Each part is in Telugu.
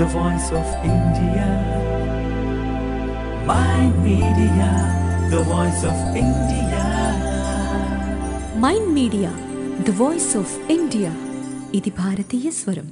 the voice of India. My media, the voice of India. Mind media the voice of India ఇది భారతీయ స్వరం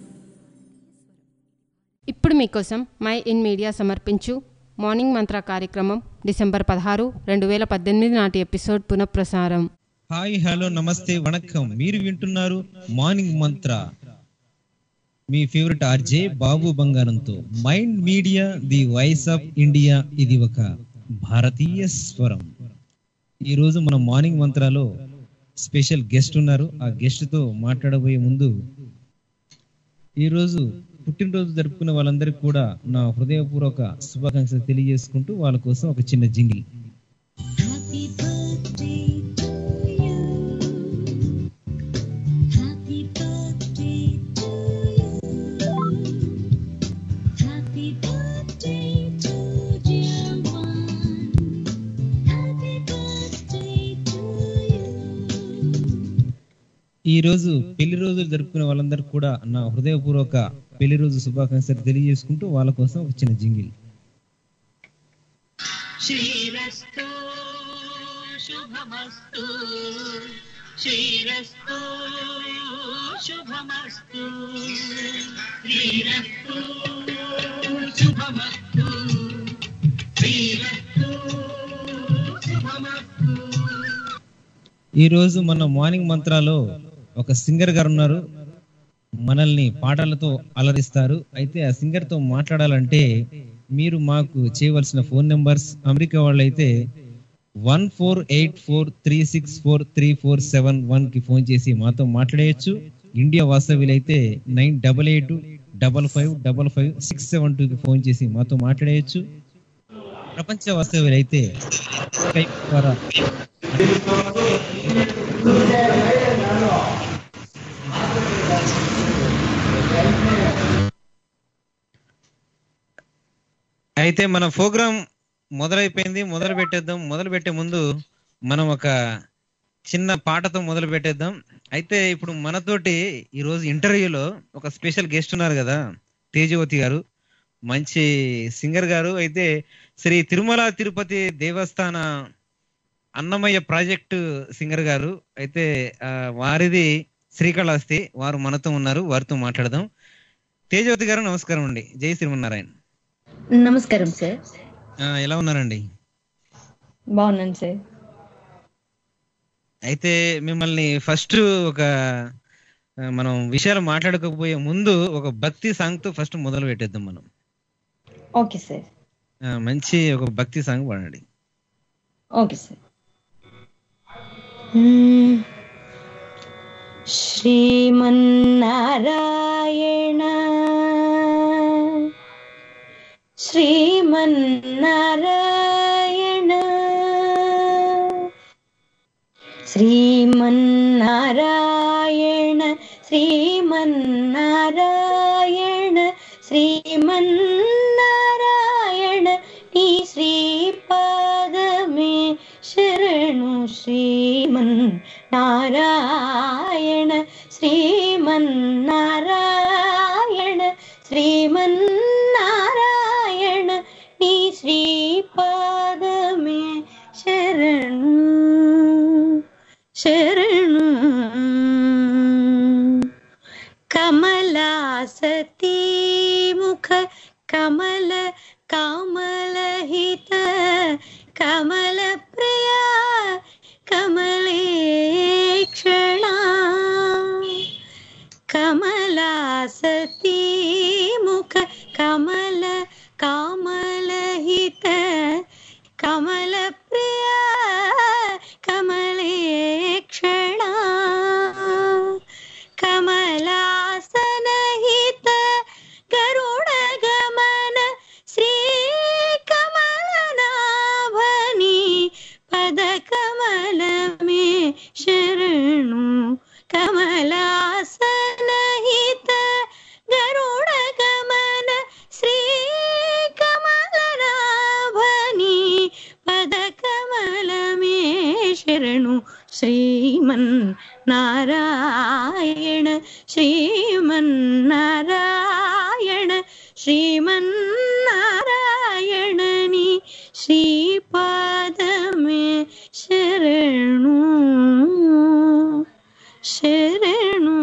ఇప్పుడు మీకోసం మై ఇన్ మీడియా సమర్పించు మార్నింగ్ మంత్ర కార్యక్రమం డిసెంబర్ పదహారు రెండు వేల పద్దెనిమిది నాటి ఎపిసోడ్ పునఃప్రసారం హాయ్ హలో నమస్తే వణక్కం మీరు వింటున్నారు మార్నింగ్ మంత్ర మీ ఫేవరెట్ ఆర్జే బాబు బంగారంతో mind media the voice of India ఇది ఒక భారతీయ స్వరం ఈ రోజు మన మార్నింగ్ మంత్రాలో స్పెషల్ గెస్ట్ ఉన్నారు ఆ గెస్ట్ తో మాట్లాడబోయే ముందు ఈ రోజు పుట్టినరోజు జరుపుకునే వాళ్ళందరికీ కూడా నా హృదయపూర్వక శుభాకాంక్షలు తెలియజేసుకుంటూ వాళ్ళ కోసం ఒక చిన్న jingle Happy birthday to you. Happy birthday to you. Happy birthday to dear one. Happy birthday to you. ఈ రోజు పెళ్లి రోజులు జరుపుకునే వాళ్ళందరికీ కూడా నా హృదయపూర్వక పెళ్లి రోజు శుభాకాంక్షలు తెలియజేసుకుంటూ వాళ్ళ కోసం ఒక చిన్న జింగిల్ శ్రీరస్తు శుభమస్తు శ్రీరస్తు శుభమస్తు శ్రీరస్తు శుభమస్తు శ్రీరస్తు శుభమస్తు ఈ రోజు మన మార్నింగ్ మంత్రాలో ఒక సింగర్ గారు ఉన్నారు మనల్ని పాటలతో అలరిస్తారు అయితే ఆ సింగర్ తో మాట్లాడాలంటే మీరు మాకు చేయవలసిన ఫోన్ నెంబర్స్ అమెరికా వాళ్ళైతే one four eight four three six four three four seven one కి ఫోన్ చేసి మాతో మాట్లాడేయచ్చు ఇండియా వాస్తవ్యులైతే nine double eight double five double five six seven two కి ఫోన్ చేసి మాతో మాట్లాడేయచ్చు ప్రపంచ వాస్తవ్యులైతే స్కైప్ ద్వారా అయితే మన ప్రోగ్రామ్ మొదలైపోయింది మొదలు పెట్టేద్దాం మొదలు పెట్టే ముందు మనం ఒక చిన్న పాటతో మొదలు పెట్టేద్దాం అయితే ఇప్పుడు మనతోటి ఈరోజు ఇంటర్వ్యూలో ఒక స్పెషల్ గెస్ట్ ఉన్నారు కదా తేజవతి గారు మంచి సింగర్ గారు అయితే శ్రీ తిరుమల తిరుపతి దేవస్థాన అన్నమయ్య ప్రాజెక్టు సింగర్ గారు అయితే ఆ, వారిది శ్రీకాళహస్తి వారు మనతో ఉన్నారు వారితో మాట్లాడదాం తేజవతి గారు నమస్కారం అండి జై శ్రీమన్నారాయణ నమస్కారం సార్ ఆ, ఎలా ఉన్నారండి బాగున్నాను సార్ అయితే మిమ్మల్ని ఫస్ట్ ఒక ఆ, మనం విషయాలు మాట్లాడకపోయే ముందు ఒక భక్తి సాంగ్ తో ఫస్ట్ మొదలు పెట్టేద్దాం మనం ఓకే సార్ ఆ, మంచి ఒక భక్తి సాంగ్ పాడండి okay sir hmm. Srimannarayana Srimannarayana Srimannarayana Srimannarayana Srimannarayana నీ శ్రీపాదమే శరణు శ్రీమన్ నారాయణ శ్రీమన్నారాయణ శ్రీమన్నారాయణ నీ శ్రీపాదమే శరణు శరణు కమలాసతీ ముఖ కమల కమలహిత కమల ప్రియా కమలేక్షణ కమలాసతీ ముఖ కమల కామలహిత కమల ప్రియా కమలేక్షణ కమలాసనహిత గరుడ గమన శ్రీ కమలనాభని పద కమలమే శరణు కమలాసనహిత గరుడ గమన శ్రీ కమలనాభని పద కమలమే శరణు శ్రీమన్ నారాయణ శ్రీమన్నారాయణ శ్రీ శ్రీమన్నారాయణని శ్రీపాదమే శరణు శరణు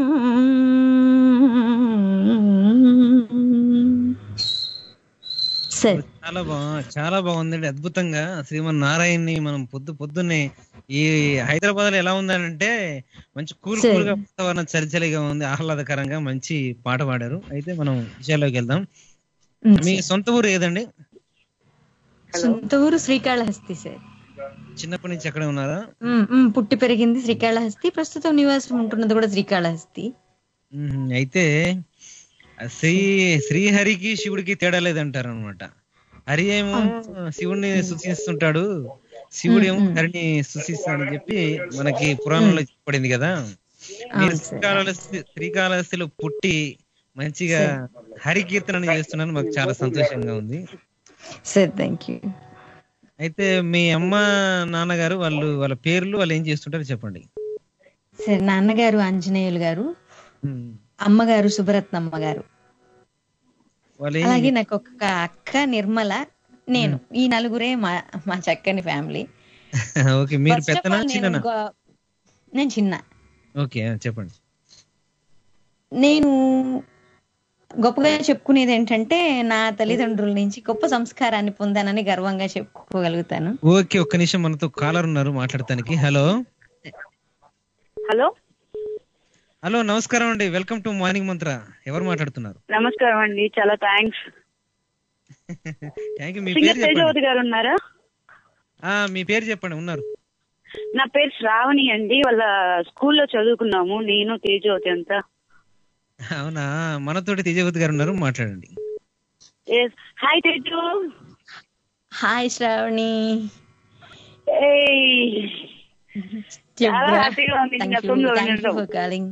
సరే చాలా బా చాలా బాగుందండి అద్భుతంగా శ్రీమన్ నారాయణని మనం పొద్దు పొద్దున్నే ఈ హైదరాబాద్ లో ఎలా ఉందంటే మంచి కూల్ సరే. కూల్ గా వాతావరణం చలి చలిగా ఉంది ఆహ్లాదకరంగా మంచి పాట పాడారు అయితే మనం విషయాల్లోకి వెళ్దాం మీ సొంత ఊరు ఏదండి సొంత ఊరు శ్రీకాళహస్తి సార్ చిన్నప్పటి నుంచి అక్కడే ఉన్నారా ఉమ్, ఉమ్, పుట్టి పెరిగింది శ్రీకాళహస్తి ప్రస్తుతం నివాసం ఉంటున్నది కూడా శ్రీకాళహస్తి మ్మ్. అయితే ఆ శ్రీ శ్రీహరికి శివుడికి తేడా లేదంటారు అనమాట హరి ఏమో శివుడిని సూచిస్తుంటాడు శివుడు ఏమో హరిని సూచిస్తాడని చెప్పి మనకి పురాణంలో చెప్పబడింది కదా మీరు అవును సార్. శ్రీకాళహస్తి శ్రీకాళహస్తిలో పుట్టి మంచిగా హరి కీర్తనని చేస్తున్నాను మాకు చాలా సంతోషంగా ఉంది సార్ థ్యాంక్ యూ అయితే మీ అమ్మ నాన్నగారు వాళ్ళు వాళ్ళ పేర్లు వాళ్ళు ఏం చేస్తుంటారో చెప్పండి సార్ నాన్నగారు ఆంజనేయులు గారు మ్మ్. అమ్మగారు సుభరత్నమ్మ గారు వాళ్ళు ఏం అలాగే నాకు ఒక అక్క నిర్మల నేను ఈ నలుగురే మా మా చక్కని ఫ్యామిలీ ఓకే మీరు First of పెద్దనా all, నేను చిన్ననా ఒక- నేను చిన్న ఓకే చెప్పండి నేను గొప్పగా చెప్పుకునేది ఏంటంటే నా తల్లిదండ్రుల నుంచి గొప్ప సంస్కారాన్ని పొందానని గర్వంగా చెప్పుకోగలుగుతాను ఓకే ఒక్క నిమిషం మనతో కాలర్ ఉన్నారు మాట్లాడటానికి హలో హలో హలో నమస్కారం అండి వెల్కమ్ టు మార్నింగ్ మంత్ర ఎవరు మాట్లాడుతున్నారు నమస్కారం అండి చాలా థ్యాంక్స్ థ్యాంక్ యూ మీ సింగర్ పేరు చెప్పండి తేజవతి గారు ఉన్నారా ఆ, మీ పేరు చెప్పండి ఉన్నారు నా పేరు శ్రావణి అండి వాళ్ళ స్కూల్లో చదువుకున్నాము నేను తేజవతి అంతా అవునా మనతోటి తేజవతి గారు ఉన్నారు మాట్లాడండి హాయ్ తేజు హాయ్ శ్రావణి ఏయ్. చాలా హ్యాపీగా ఉంది థ్యాంక్ నిన్న యూ ఫోన్ లో థ్యాంక్ యూ వినడం. ఫర్ కాలింగ్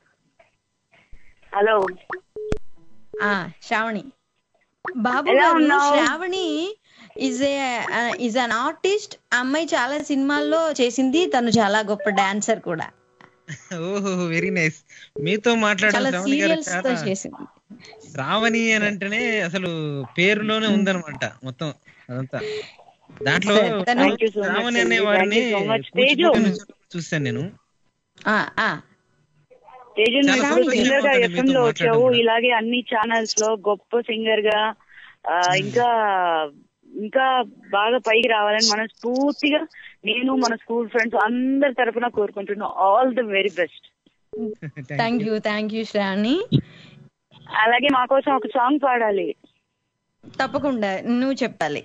హలో ఆ శ్రావణి బాబు ఎలా గారు ఉన్నావు? Sravani is a is an artist అమ్మాయి చాలా సినిమాల్లో చేసింది తను చాలా గొప్ప డాన్సర్ కూడా ఓహో వెరీ నైస్ మీతో మాట్లాడడం చాలా శ్రావణి గారు సీరియల్స్ తో చాలా చేసింది శ్రావణి అని అంటేనే అసలు పేరులోనే ఉందన్నమాట మొత్తం అదంతా దాంట్లో తను- Thank you so much Shravani అనే అండి. వారిని Thank you so much. Kuchipudi Teju. నుంచి చూశాను నేను ఆ, ఆ, తేజు చాలా నువ్వు సంతోషంగా సింగర్ గా ఉంది ఎఫ్ఎం మీతో లో మాట్లాడడం వచ్చావు కూడా. ఇలాగే అన్ని ఛానల్స్ లో గొప్ప సింగర్ గా ఆ, ఇంకా ఇంకా బాగా పైకి రావాలని మనస్ఫూర్తిగా నేను మన స్కూల్ ఫ్రెండ్స్ అందరి తరఫున కోరుకుంటున్నాను all the very best thank you thank you Sravani అలాగే మా కోసం ఒక సాంగ్ పాడాలి తప్పకుండా నువ్వు చెప్పాలి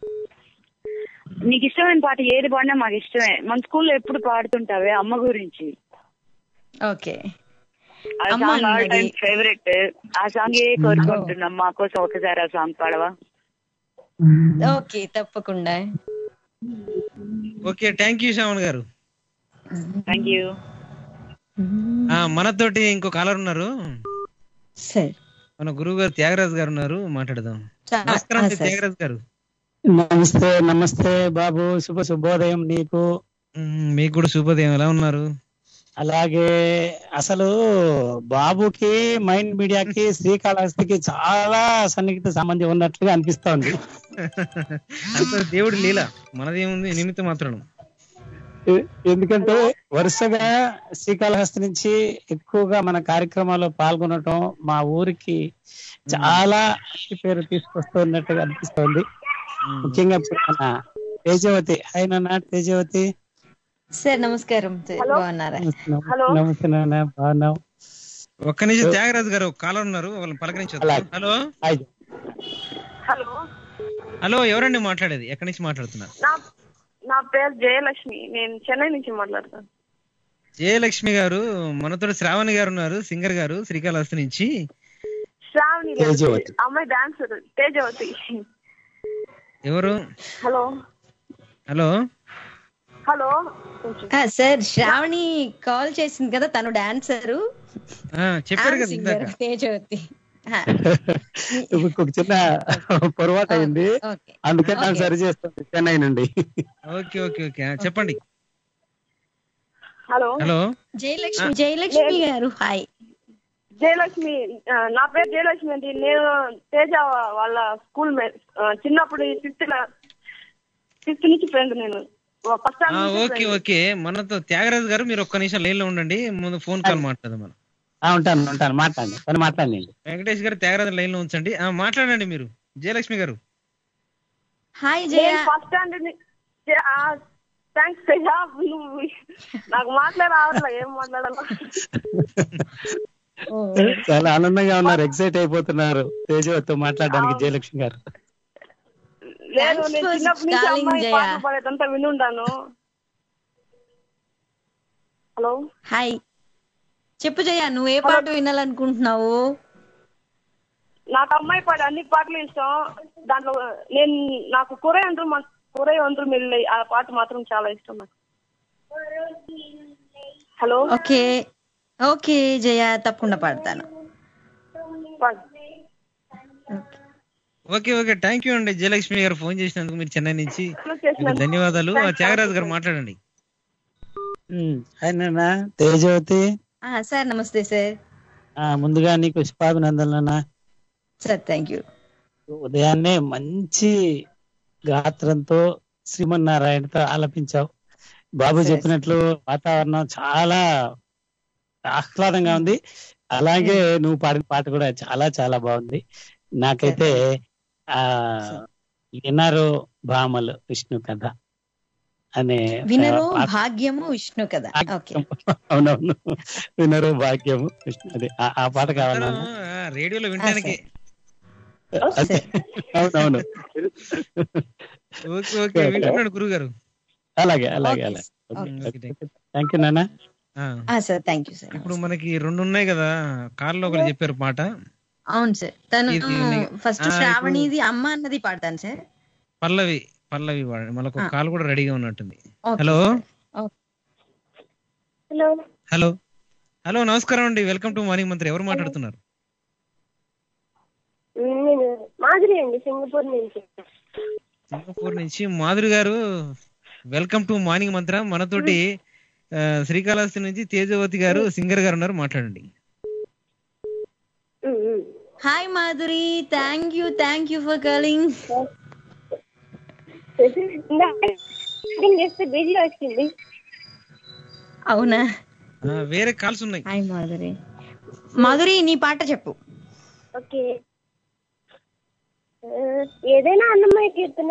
నీకు ఇష్టమైన పాట ఏది పాడినా మాకు ఇష్టమే మన స్కూల్లో ఎప్పుడు పాడుతుంటావే అమ్మ గురించి ఓకే ఆ అమ్మ సాంగ్ ఆల్ అన్నది. టైమ్ ఫేవరెట్ ఆ సాంగ్ ఏ కోరుకుంటున్నాం మా కోసం ఒకసారి ఆ సాంగ్ పాడవా ఓకే తప్పకుండా ఓకే థ్యాంక్ యూ శ్రావణ్ గారు థ్యాంక్ యూ ఆ మనతోటి ఇంకో కాలర్ ఉన్నారు సరే మన గురువు గారు త్యాగరాజ్ గారు ఉన్నారు మాట్లాడదాం చా- నమస్కారం ఆ, అండి సరే. త్యాగరాజ్ గారు నమస్తే నమస్తే బాబు శుభ శుభోదయం నీకు మ్, మీకు కూడా శుభోదయం ఎలా ఉన్నారు అలాగే అసలు బాబుకి మైండ్ మీడియాకి శ్రీకాళహస్తికి చాలా సన్నిహిత సంబంధం ఉన్నట్లుగా అనిపిస్తోంది అంత దేవుడి లీల మనదేముంది నిమిత్త మాత్రం ఎ- ఎందుకంటే వరుసగా శ్రీకాళహస్తి నుంచి ఎక్కువగా మన కార్యక్రమాల్లో పాల్గొనటం మా ఊరికి చాలా మంచి పేరు తీసుకొస్తున్నట్టుగా అనిపిస్తోంది ముఖ్యంగా ఇప్పుడు మన తేజవతి ఆయన తేజవతి సార్ నమస్కారం సార్. బాగున్నారా హలో. నమస్తే నాన్న బాగున్నాం ఒక్క నిమిషం త్యాగరాజ్ గారు కాలర్ ఉన్నారు వాళ్ళని పలకరించొద్దు అలాగే. హలో హాయ్ హలో హలో ఎవరండి మాట్లాడేది ఎక్కడి నుంచి మాట్లాడుతున్నారు నా నా పేరు జయలక్ష్మి నేను చెన్నై నుంచి మాట్లాడతాను జయలక్ష్మి గారు మనతో శ్రావణి గారు ఉన్నారు సింగర్ గారు శ్రీకాళహస్తి నుంచి శ్రావణి లేదు. తేజవతి. అమ్మాయి డాన్సర్ తేజవతి ఎవరు హలో హలో హలో ఆ, సార్ శ్రావణి కాల్ చేసింది కదా తను డాన్సరు ఆ, చెప్పారు కదా ఇందాక తేజవతి ఆ, ఇప్పుడు ఒక చిన్న పొరపాటు అయింది ఓకే అందుకని నేను ఓకే. సరి చేస్తాను చెన్నై నుండి ఓకే ఓకే ఓకే ఆ, చెప్పండి హలో హలో జయలక్ష్మి జయలక్ష్మి గారు హాయ్ జయలక్ష్మి ఆ, నా పేరు జయలక్ష్మి అండి నేను తేజ వాళ్ళ స్కూల్ మే ఆ, చిన్నప్పుడు ఫిఫ్త్ ఫిఫ్త్ నుంచి ఫ్రెండ్ నేను ఫస్ట్ ఆ, ఓకే ఓకే మనతో త్యాగరాజు గారు మీరు ఒక్క నిమిషం లైన్ లో ఉండండి ముందు ఫోన్ కాల్ మాట్లాడదాం మనం ఆ, ఉంటాను ఉంటాను మాట్లాడండి పని మాట్లాడండి వెంకటేష్ గారు త్యాగరాజు లైన్ లో ఉంచండి ఆ, మాట్లాడండి మీరు జయలక్ష్మి గారు హాయ్ జయ నేను ఫస్ట్ స్టాండర్డ్ థ్యాంక్స్ తేజ నువ్వు నాకు మాట్లాడ రావట్లే ఏం మాట్లాడాలో చాలా ఆనందంగా ఉన్నారు ఎక్సైట్ అయిపోతున్నారు తేజవతో మాట్లాడడానికి జయలక్ష్మి గారు లేదు Thanks నేను for చిన్నప్పటి నుంచి calling, అమ్మాయి జయ. పాటలు పాడేదంతా వినుండాను హలో హాయ్ చెప్పు జయ నువ్వు ఏ పాట వినాలనుకుంటున్నావు నాకు అమ్మాయి పాట అన్ని పాటలు ఇష్టం దాంట్లో నేను నాకు కురే అంటారు మా కురే అంటారు మిల్లి ఆ పాట మాత్రం చాలా ఇష్టం నాకు హలో ఓకే ఓకే జయ తప్పకుండా పాడతాను పాడు. ఓకే ఓకే థ్యాంక్ యూ అండి జయలక్ష్మి గారు ఫోన్ చేసినందుకు మీరు చెన్నై నుంచి హలో మీకు చేసినందుకు. ధన్యవాదాలు ఆ, Thanks, త్యాగరాజు thank గారు you. మాట్లాడండి ఉమ్, హాయ్ నాన్న తేజవతి ఆ, సార్ నమస్తే సార్ ఆ, ముందుగా నీకు శుభాభినందనలు సార్ థ్యాంక్ యూ ఉదయాన్నే మంచి గాత్రంతో శ్రీమన్నారాయణతో ఆలపించావు బాబు సరే, చెప్పినట్లు వాతావరణం చాలా ఆహ్లాదంగా ఉంది అలాగే నువ్వు పాడిన పాట కూడా చాలా చాలా బాగుంది నాకైతే ఆ వినరు భామలు విష్ణు కథ అనే వినరు పాట- భాగ్యము విష్ణు కదా ఓకే అవునవును వినరు భాగ్యము విష్ణు అదే ఆ- ఆ పాట కావాలన్నా ఆ, రేడియోలో వినడానికి అదే. అవునవును ఓకే ఓకే వింటున్నాడు గురువు గారు అలాగే అలాగే Okay. అలాగే Okay. థ్యాంక్ యూ నాన్న ఆ, సార్ థ్యాంక్ యూ సార్ ఇప్పుడు మనకి రెండు ఉన్నాయి కదా కార్లో ఒకరు చెప్పారు పాట అవును సార్ తను ఇది ఉన్నాయి. ఫస్ట్ ఆ, ఇప్పుడు- శ్రావణిది అమ్మ అన్నది పాడతాను సార్ పల్లవి పల్లవి వాడండి మనకు ఒక ఆ. కాల్ కూడా రెడీగా ఉన్నట్టుంది okay hello okay. Hello hello hello నమస్కారం అండి వెల్కమ్ టు మార్నింగ్ మంత్రి ఎవరు మాట్లాడుతున్నారు నేను మాధురి అండి సింగపూర్ నుంచి సింగపూర్ నుంచి మాధురి గారు వెల్కమ్ టు మార్నింగ్ మంత్ర మనతోటి ఆ, శ్రీకాళహస్తి నుంచి తేజవతి గారు సింగర్ గారు ఉన్నారు మాట్లాడండి hi Madhuri thank you thank you for calling చేస్తే బిజీ వచ్చింది అవునా ఆ, వేరే కాల్స్ ఉన్నాయి హాయ్ మాధురి మాధురి నీ పాట చెప్పు ఓకే ఏదైనా అన్నమయ్య కీర్తన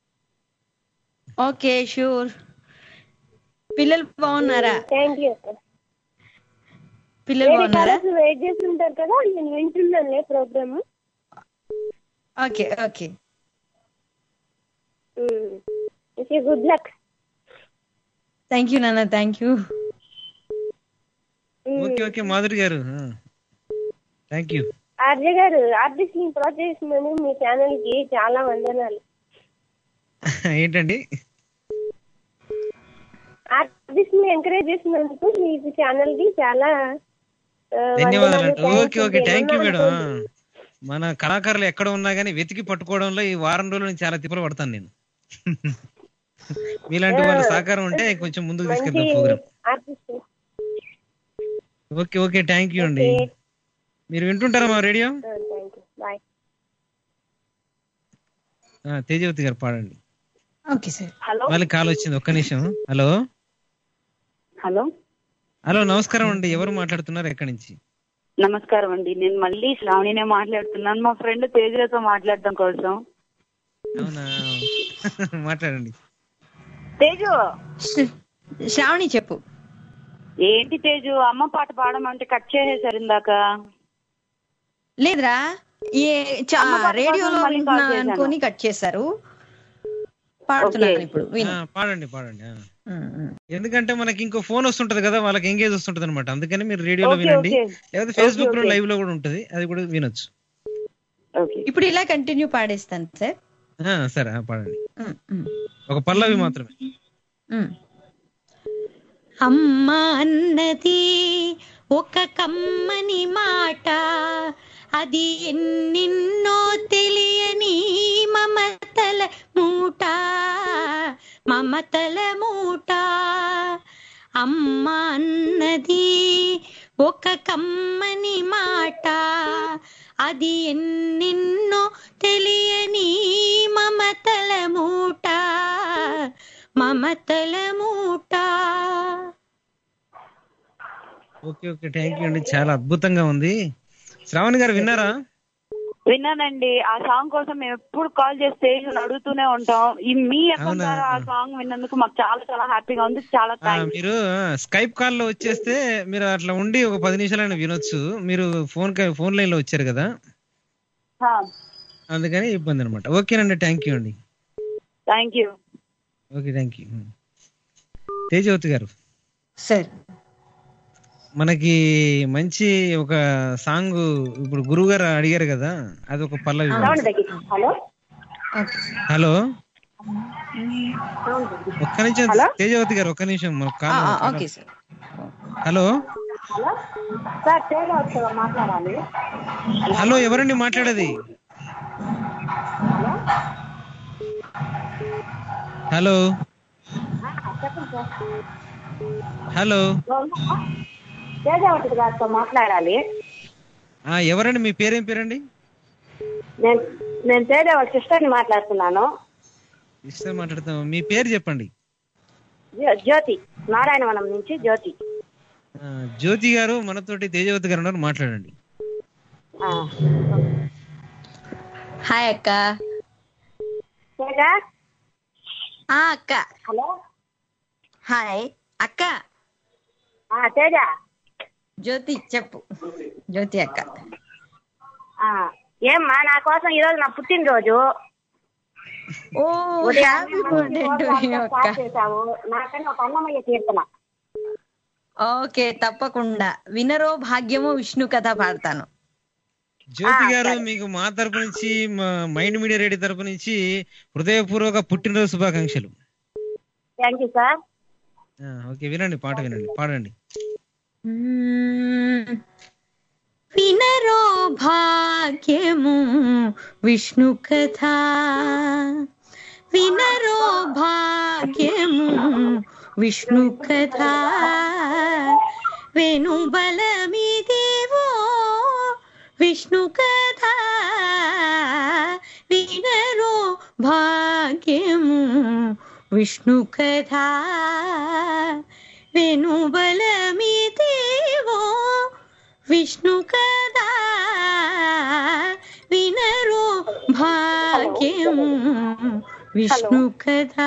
ఓకే షూర్ పిల్లలు బాగున్నారా థ్యాంక్ యూ పిల్లలు బాగున్నారా వెయిట్ చేస్తుంటారు కదా నేను వింటున్నానులే programme okay okay good luck thank you నాన్న thank you okay okay Madhuri గారు థ్యాంక్ యూ ఆర్జ గారు ఆర్టిస్ట్ ని ప్రోత్సహిస్తున్నందుకు మీ ఛానల్ కి చాలా వందనాలు ఏంటండి ఆర్టిస్ట్ ని ఎంకరేజ్ చేసినందుకు మీ ఛానల్ కి చాలా ఆ, ధన్యవాదాలు వందనాలు. అండి okay okay Thanks thank you అండి. మేడం మన కళాకారులు ఎక్కడ ఉన్నా కానీ వెతికి పట్టుకోవడంలో ఈ వారం రోజులు నేను చాలా తిప్పలు పడతాను నేను మీలాంటి వాళ్ళ సహకారం ఉంటే కొంచెం ముందుకు తీసుకెళ్తాం మంచి programme artist okay okay thank you అండి మీరు వింటుంటారా మా రేడియో థ్యాంక్ యూ బాయ్ ఆ, తేజవతి గారు పాడండి ఓకే సార్ హలో మళ్ళీ కాల్ వచ్చింది ఒక్క నిమిషం హలో హలో హలో నమస్కారం అండి ఎవరు మాట్లాడుతున్నారు ఎక్కడి నుంచి నమస్కారం అండి నేను మళ్ళీ శ్రావణినే మాట్లాడుతున్నాను మా ఫ్రెండ్ తేజలతో మాట్లాడడం కోసం అవునా మాట్లాడండి తేజు శ్రావణి చెప్పు ఏంటి తేజు అమ్మ పాట పాడమంటే కట్ చేసేసారు ఇందాక లేదురా ఏ చా- అమ్మ పాట రేడియోలో కోసం మళ్ళీ వింటున్నా కాల్ చేశాను. అనుకొని కట్ చేశారు పాడుతున్నాను ఓకే. ఇప్పుడు విను ఆ, పాడండి పాడండి ఆ. ఉమ్, ఉమ్. ఎందుకంటే మనకి ఇంకో ఫోన్ వస్తుంటది కదా వాళ్ళకి ఎంగేజ్ వస్తుంటది అనమాట అందుకని మీరు రేడియోలో ఓకే, వినండి ఓకే. లేకపోతే ఫేస్బుక్ లో ఓకే. లైవ్ లో కూడా ఉంటది అది కూడా వినొచ్చు ఓకే ఇప్పుడు ఇలా కంటిన్యూ పాడేస్తాను సార్ ఆ, సరే ఆ, పాడండి ఉమ్, ఉమ్. ఒక పల్లవి మాత్రమే ఉమ్. అమ్మ అన్నది ఒక కమ్మని మాట అది ఎన్నిన్నో తెలియని మమతల మూట మమతల మూట అమ్మ అన్నది ఒక కమ్మని మాట అది ఎన్నెన్నో తెలియని మమతల మూట మమతల మూట ఓకే ఓకే థ్యాంక్ యూ అండి చాలా అద్భుతంగా ఉంది శ్రావణి గారు విన్నారా విన్నానండి ఆ సాంగ్ కోసం మేము ఎప్పుడు కాల్ చేస్తే అడుగుతూనే ఉంటాం ఈ మీ ఎఫ్ఎం అవునా? ద్వారా ఆ సాంగ్ విన్నందుకు మాకు చాలా చాలా హ్యాపీగా ఉంది చాలా ఆ, థ్యాంక్స్ మీరు స్కైప్ కాల్ లో వచ్చేస్తే మీరు అట్లా ఉండి ఒక పది నిమిషాలైనా వినొచ్చు మీరు ఫోన్ ఫోన్ లైన్ లో వచ్చారు కదా అందుకని ఇబ్బంది అనమాట ఓకేనండి థ్యాంక్ యూ అండి thank you okay thank you Tejavathi గారు సరే మనకి మంచి ఒక సాంగ్ ఇప్పుడు గురువు గారు అడిగారు కదా అది ఒక పల్లవి హలో హలో ఒక్క నిమిషం తేజవతి గారు ఒక్క నిమిషం మన call okay sir hello hello sir Teja వచ్చావా మాట్లాడాలి హలో ఎవరండి మాట్లాడేది హలో చెప్పండి సార్ హలో తేజావతి గారితో మాట్లాడాలి ఆ ఎవరండి మీ పేరేం పేరండి నేను నేను తేజావతి సిస్టర్ని మాట్లాడుతున్నాను ఇష్టం మాట్లాడతాం మీ పేరు చెప్పండి జ్యో- జ్యోతి నారాయణవనం నుంచి జ్యోతి ఆ, జ్యోతి గారు మనతోటి తేజవతి గారు ఉన్నారు మాట్లాడండి ఆ. హాయ్ అక్క తేజ ఆ అక్క హలో హాయ్ అక్క ఆ, తేజ జ్యోతి చెప్పు జ్యోతి అక్క ఆ, ఏమ్మా నా కోసం ఈరోజు నా పుట్టినరోజు ఓ ఉదయాన్నే హ్యాపీ బర్త్డే టు మంచి యూ రోజు అక్క స్టార్ట్ చేశావు నాకని ఒక అన్నమయ్య కీర్తన ఓకే తప్పకుండా వినరో భాగ్యము విష్ణు కథ పాడతాను జ్యోతి గారు మీకు మా తరపు నుంచి మా మైండ్ మీడియా రేడియో తరపు నుంచి హృదయపూర్వక పుట్టినరోజు శుభాకాంక్షలు థ్యాంక్ యూ సార్ ఆ, ఓకే వినండి పాట వినండి పాడండి మ్మ్. వినరో భాగ్యము విష్ణు కథ వినరో భాగ్యము విష్ణు కథ వేణు బలమిదేవో విష్ణు కథ వినరో భాగ్యము విష్ణు కథ వేణు బలమిదేవో విష్ణు కదా వినరు భాగ్యము విష్ణు కదా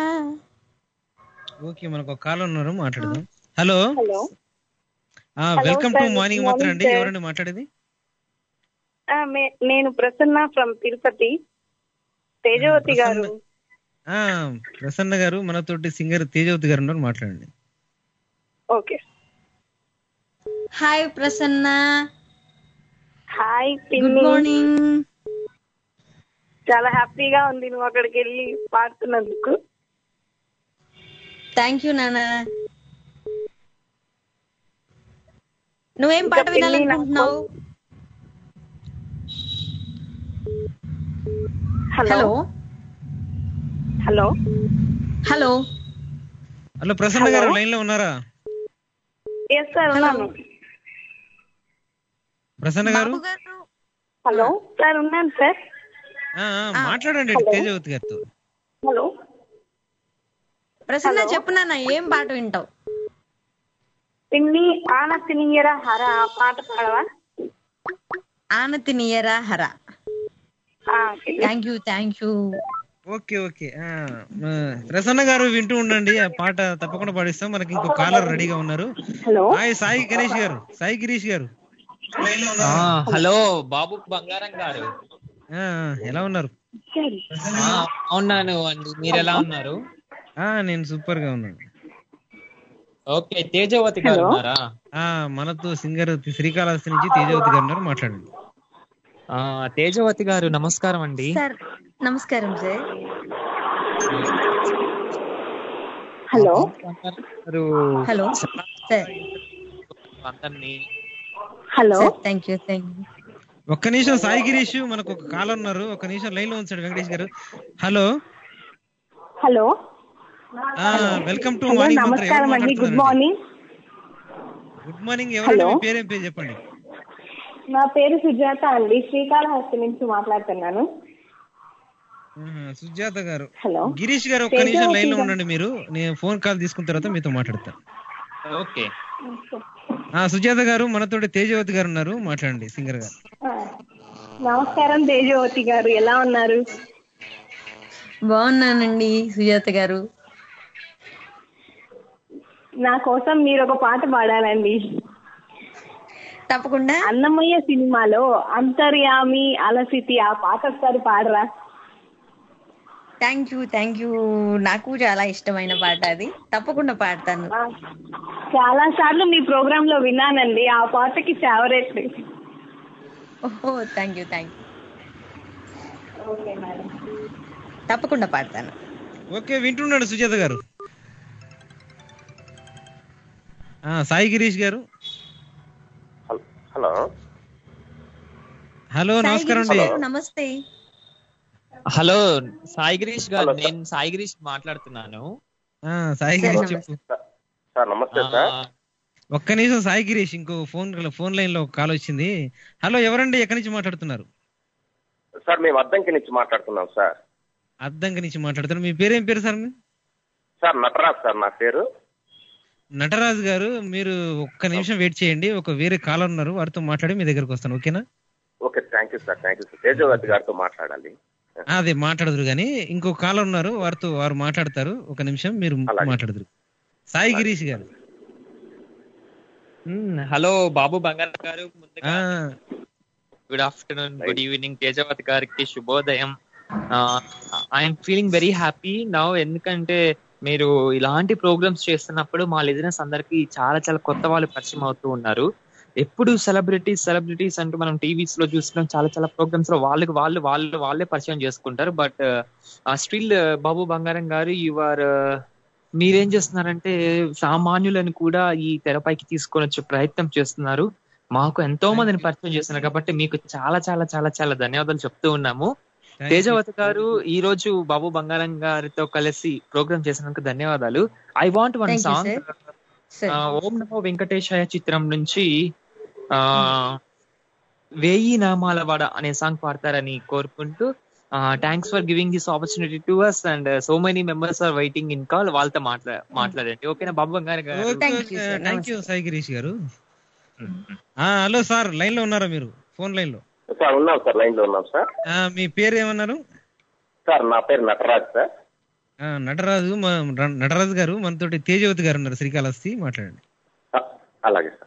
ఓకే మనకు ఒక కాల్ ఉన్నారు మాట్లాడదాం హలో హలో ఆ Hello, welcome to sir. Morning Good మాత్రం morning, అండి sir. ఎవరండి మాట్లాడేది ఆ, మే- నేను ప్రసన్న ఫ్రమ్ తిరుపతి తేజవతి గారు ఆ ప్రసన్న గారు మనతోటి సింగర్ తేజవతి గారు ఉన్నారు మాట్లాడండి okay hi Prasanna hi good పిన్ని మార్నింగ్ చాలా హ్యాపీగా ఉంది నువ్వు అక్కడికి వెళ్ళి పాడుతున్నందుకు థ్యాంక్ యూ నాన్న నువ్వేం పాట ఇంకా పిన్ని వినాలనుకుంటున్నావు hello hello hello hello hello Prasanna గారు లైన్ లో ఉన్నారా ఎస్ సార్ ఉన్నాను ప్రసన్న గారు బాబు గారు హలో సార్ ఉన్నాను సార్ ఆ, ఆ, మాట్లాడండి తేజవతి గారితో హలో ప్రసన్న Hello. చెప్పు నాన్న ఏం పాట వింటావు పిన్ని ఆన తినియర హర ఆ పాట పాడవా ఆనతి నియరా హర ఆ, పిన్ని. Thank you thank you okay okay ఆ, ఆ, ప్రసన్న గారు వింటూ ఉండండి ఆ పాట తప్పకుండా పాడిస్తాం మనకి ఇంకో కాలర్ రెడీగా ఉన్నారు హలో హాయ్ సాయి గణేష్ గారు సాయి గిరీష్ గారు ఆ, హలో బాబు బంగారం గారు ఆ, ఆ, ఎలా ఉన్నారు ఆ, ఉన్నాను అండి మీరు ఎలా ఉన్నారు ఆ నేను సూపర్ గా ఉన్నాను ఓకే తేజవతి గారు Hello. ఉన్నారా ఆ మనతో సింగర్ శ్రీకాళహస్తి నుంచి తేజవతి గారు ఉన్నారు మాట్లాడండి ఆ, తేజవతి గారు నమస్కారం అండి సార్ నమస్కారం సార్ హలో గారు హలో సార్ అందరినీ hello sir thank you thank you ఒక్క నిమిషం సాయి గిరీష్ మనకు ఒక కాల్ ఉన్నారు ఒక నిమిషం లైన్ లో ఉంచాడు వెంకటేష్ గారు హలో హలో ఆ welcome to hello morning Mantra ఎవరు నమస్కారం అండి గుడ్ మాట్లాడుతున్నారు మార్నింగ్ గుడ్ మార్నింగ్ ఎవరండి హలో. మీ పేరేం పేరు చెప్పండి నా పేరు సుజాత అండి శ్రీకాళహస్తి నుంచి మాట్లాడుతున్నాను ఆహా, సుజాత గారు హలో గిరీష్ గారు ఒక్క తేజ నిమిషం లైన్ లో వసీగా. ఉండండి మీరు నేను ఫోన్ కాల్ తీసుకున్న తర్వాత మీతో మాట్లాడతాను ఓకే ఆ సుజాత గారు మనతోటి తేజవతి గారు ఉన్నారు మాట్లాడండి సింగర్ గారు ఆ, నమస్కారం తేజవతి గారు ఎలా ఉన్నారు బాగున్నానండి సుజాత గారు నా కోసం మీరు ఒక పాట పాడాలండి తప్పకుండా అన్నమయ్య సినిమాలో అంతర్యామి అలసితి ఆ పాట ఒకసారి పాడరా థ్యాంక్ యూ థ్యాంక్ యూ నాకు చాలా ఇష్టమైన పాట అది తప్పకుండా పాడతాను ఆ, చాలా సార్లు మీ ప్రోగ్రామ్ లో విన్నానండి ఆ పాటకి ఫేవరెట్ ఓహో thank you thank you okay madam తప్పకుండా పాడతాను ఓకే వింటున్నాడు సుజాత గారు ఆ సాయి గిరీష్ గారు హలో హలో సాయి నమస్కారం గిరీష్ అండి గారు, నమస్తే హలో సాయి గిరీష్ గారు నేను సాయి గిరీష్ మాట్లాడుతున్నాను ఆ, సాయి గిరీష్ చెప్పు సార్ నమస్తే సార్ ఒక్క నిమిషం సాయి గిరీష్ ఇంకో ఫోన్ ఫోన్ లైన్ లో ఒక కాల్ వచ్చింది హలో ఎవరండి ఎక్కడి నుంచి మాట్లాడుతున్నారు సార్ మేము అద్దంకి నుంచి మాట్లాడుతున్నాం సార్ అద్దంకి నుంచి మాట్లాడుతున్నారు మీ పేరేం పేరు సార్ మీ? సార్ నటరాజ్ సార్ నా పేరు నటరాజు గారు మీరు ఒక్క నిమిషం వెయిట్ చేయండి ఒక వేరే కాలర్ ఉన్నారు వారితో మాట్లాడి మీ దగ్గరకు వస్తాను ఓకేనా okay thank you sir thank you sir Tejavathi గారితో మాట్లాడాలి ఆ, అదే మాట్లాడదురు కానీ ఇంకో కాలర్ ఉన్నారు వారితో వారు మాట్లాడతారు ఒక నిమిషం మీరు మాట్లాడదురు సాయి గిరీష్ గారు మ్మ్, హలో బాబు బంగారం గారు ముందుగా ఆ, good afternoon good evening Tejavathi గారికి శుభోదయం I'm feeling very happy now ఎందుకంటే మీరు ఇలాంటి ప్రోగ్రామ్స్ చేస్తున్నప్పుడు మా లిజినెస్ అందరికి చాలా చాలా కొత్త వాళ్ళు పరిచయం అవుతూ ఉన్నారు ఎప్పుడు సెలబ్రిటీస్ సెలబ్రిటీస్ అంటూ మనం టీవీస్ లో చూస్తున్నాం చాలా చాలా ప్రోగ్రామ్స్ లో వాళ్ళకి వాళ్ళు వాళ్ళు వాళ్ళే పరిచయం చేసుకుంటారు బట్ స్టిల్ బాబు బంగారం గారు యు ఆర్ మీరేం చేస్తున్నారంటే సామాన్యులను కూడా ఈ తెరపైకి తీసుకొని వచ్చే ప్రయత్నం చేస్తున్నారు మాకు ఎంతో మందిని పరిచయం చేస్తున్నారు కాబట్టి మీకు చాలా చాలా చాలా చాలా ధన్యవాదాలు చెప్తూ ఉన్నాము Thank you. తేజవతి గారు ఈ రోజు బాబు బంగారం గారితో కలిసి ప్రోగ్రామ్ చేసినందుకు ధన్యవాదాలు I want one Thank you, song sir. Sir. Om Namo Venkatesaya చిత్రం నుంచి ఆ వేయి నామాల వాడ అనే సాంగ్ పాడతారని కోరుకుంటూ thanks for giving this opportunity to us and so many members are waiting in call వాళ్ళతో మాట్లా మాట్లాడండి ఓకేనా బాబు బంగారం గారు థ్యాంక్ యూ సాయి గిరీష్ గారు ఆ, హలో సార్ లైన్ లో ఉన్నారా మీరు ఫోన్ లైన్ లో సార్ ఉన్నాం సార్ లైన్ లో ఉన్నాం సార్ ఆ, మీ పేరు ఏమన్నారు సార్ నా పేరు నటరాజ్ సార్ ఆ, నటరాజు మా- ర- నటరాజు గారు మనతోటి తేజవతి గారు ఉన్నారు శ్రీకాళహస్తి మాట్లాడండి అలాగే సార్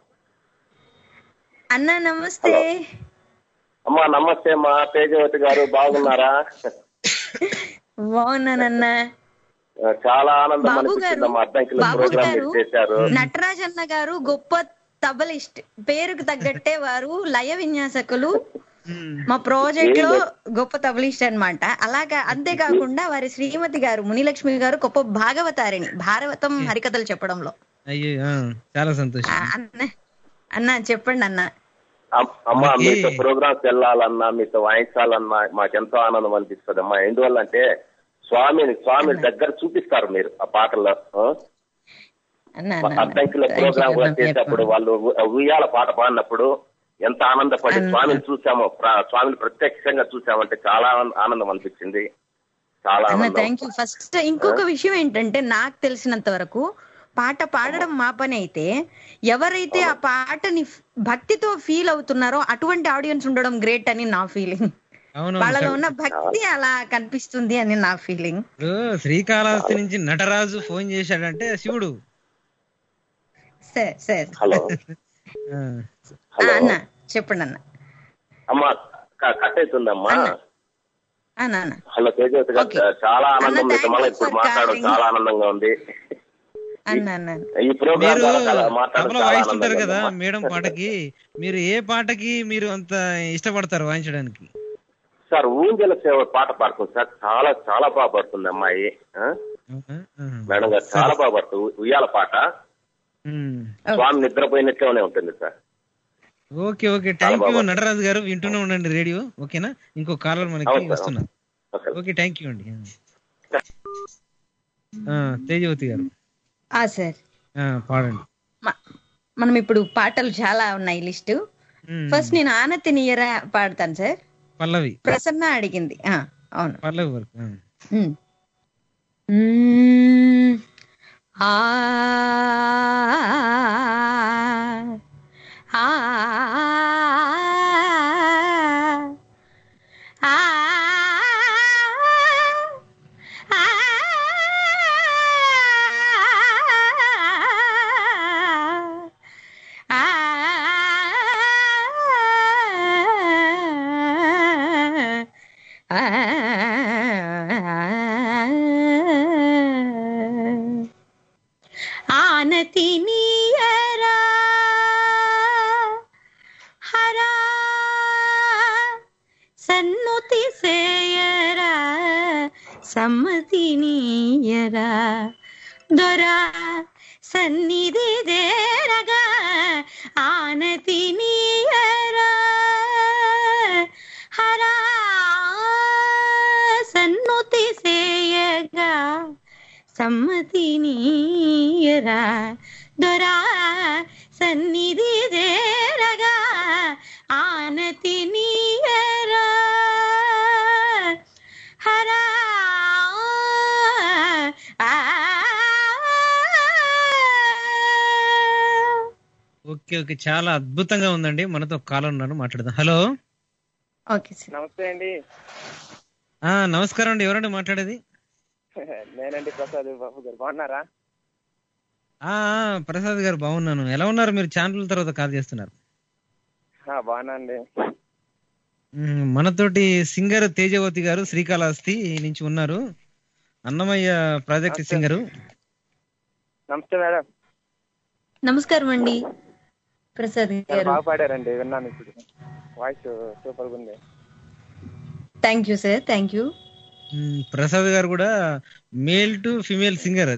అన్న నమస్తే అమ్మా నమస్తే మా తేజవతి గారు బాగున్నారా బాగున్నానన్నా చాలా ఆనందం బాబు అనిపించిందమ్మా అద్దంకిలో బాబు ప్రోగ్రామ్ గారు మీరు చేశారు నటరాజ్ అన్న గారు గొప్ప తబలిస్ట్ పేరుకు తగ్గట్టే వారు లయ విన్యాసకులు మా ప్రాజెక్ట్ లో గొప్ప తబలిస్ట్ అన్నమాట అలాగా అంతేకాకుండా వారి శ్రీమతి గారు మునిలక్ష్మి గారు గొప్ప భాగవతారిణి భారవతం హరికథలు చెప్పడంలో అయ్యో ఆ, చాలా సంతోషం ఆ, అన్న అన్న చెప్పండి అన్న అమ్- అమ్మా మీతో ప్రోగ్రామ్స్ వెళ్ళాలన్నా మీతో వాయించాలన్నా మాకెంతో ఆనందం అనిపిస్తుంది అమ్మా ఎందువల్ల అంటే స్వామిని స్వామి దగ్గర చూపిస్తారు మీరు ఆ పాటల్లో ఆ? అన్న అన్న, అన్న అద్దంకిలో Thank you, ప్రోగ్రామ్ కూడా అన్న. చేసేటప్పుడు వాళ్ళు ఉ- ఉయ్యాల పాట పాడినప్పుడు ఎంత ఆనందపడి అన్న. స్వామిని చూసామో ప్ర- స్వామిని ప్రత్యక్షంగా చూసామంటే చాలా ఆనంద- ఆనందం అనిపించింది చాలా అన్న ఆనందం థ్యాంక్ యూ ఫస్ట్ ఇంకొక విషయం ఏంటంటే నాకు తెలిసినంత వరకు పాట పాడడం మా పని అయితే ఎవరైతే ఆ పాటని ఫ్- భక్తితో ఫీల్ అవుతున్నారో అటువంటి ఆడియన్స్ ఉండడం గ్రేట్ అని నా ఫీలింగ్ అవును వాళ్ళలో ఉన్న భక్తి అలా కనిపిస్తుంది అని నా ఫీలింగ్ ఇప్పుడు శ్రీకాళహస్తి నుంచి నటరాజు ఫోన్ చేశాడంటే శివుడు సార్ సార్ హలో ఆ, అన్న చెప్పండి అన్న అమ్మా క- కట్ అవుతుందమ్మా అన్న అన్న హలో తేజవతి గారు చాలా ఆనందం అన్న, మీతో thank మళ్ళీ you ఇప్పుడు for మాట్లాడడం calling. చాలా ఆనందంగా ఉంది అన్న అన్న ఈ ప్రోగ్రామ్ మీరు ద్వారా చాలా మాట్లాడడం తబలా చాలా వాయిస్తుంటారు ఆనందంగా కదా ఉందమ్మా. మేడం పాటకి మీరు ఏ పాటకి మీరు అంత ఇష్టపడతారు వాయించడానికి సార్ ఊంజల సేవ పాట పాడుతుంది సార్ చాలా చాలా బాగా పడుతుంది అమ్మాయి ఆ? మేడం గారు చాలా బాగా పడుతుంది ఉ- ఉయ్యాల పాట ఉమ్. స్వామి నిద్రపోయినట్లే ఉంటుంది sir okay okay thank you Nataraju గారు వింటూనే ఉండండి రేడియో ఓకేనా ఇంకో కాలర్ మనకి అవును సార్, వస్తున్నారు ఓకే థ్యాంక్ యూ అండి ఆ, తేజవతి గారు ఆ సార్ ఆ, పాడండి మనం ఇప్పుడు పాటలు చాలా ఉన్నాయి లిస్ట్ మ్మ్. ఫస్ట్ నేను ఆనతి నీయరా పాడతాను సార్ పల్లవి ప్రసన్న అడిగింది ఆ, అవును పల్లవి వరకు ఆ. మ్మ్. మ్మ్. ఆ ఆ ఆ ఆనతి నీయరా హరా సన్నుతి సేయరా సమ్మతి నీయరా దొరా సన్నిధి దేరగా ఆనతి నీయరా హరా సన్నుతి సేయగా సమ్మతి నీయరా దొరా సన్నిధి దేరగా ఆనతి నీయరా హరా ఆ ఓకే ఓకే చాలా అద్భుతంగా ఉందండి మనతో కాలం ఉన్నారు మాట్లాడదాం హలో ఓకే సార్ నమస్తే అండి ఆ నమస్కారం అండి ఎవరండి మాట్లాడేది నేనండి ప్రసాద్ బాబు గారు బాగున్నారా ఆ ఆ, ప్రసాద్ గారు బాగున్నాను ఎలా ఉన్నారు మీరు ఛానల్ తర్వాత కాల్ చేస్తున్నారు ఆ, బాగున్నా అండి మ్మ్, మనతోటి సింగర్ తేజవతి గారు శ్రీకాళహస్తి నుంచి ఉన్నారు అన్నమయ్య ప్రాజెక్ట్ నమస్తే. సింగరు నమస్తే మేడం నమస్కారం అండి ప్రసాద్ చాలా గారు బాగా పాడారండి విన్నాను ఇప్పుడు వాయిస్ సూపర్ గా ఉంది thank you sir thank you hmm, Prasad గారు కూడా male to female singer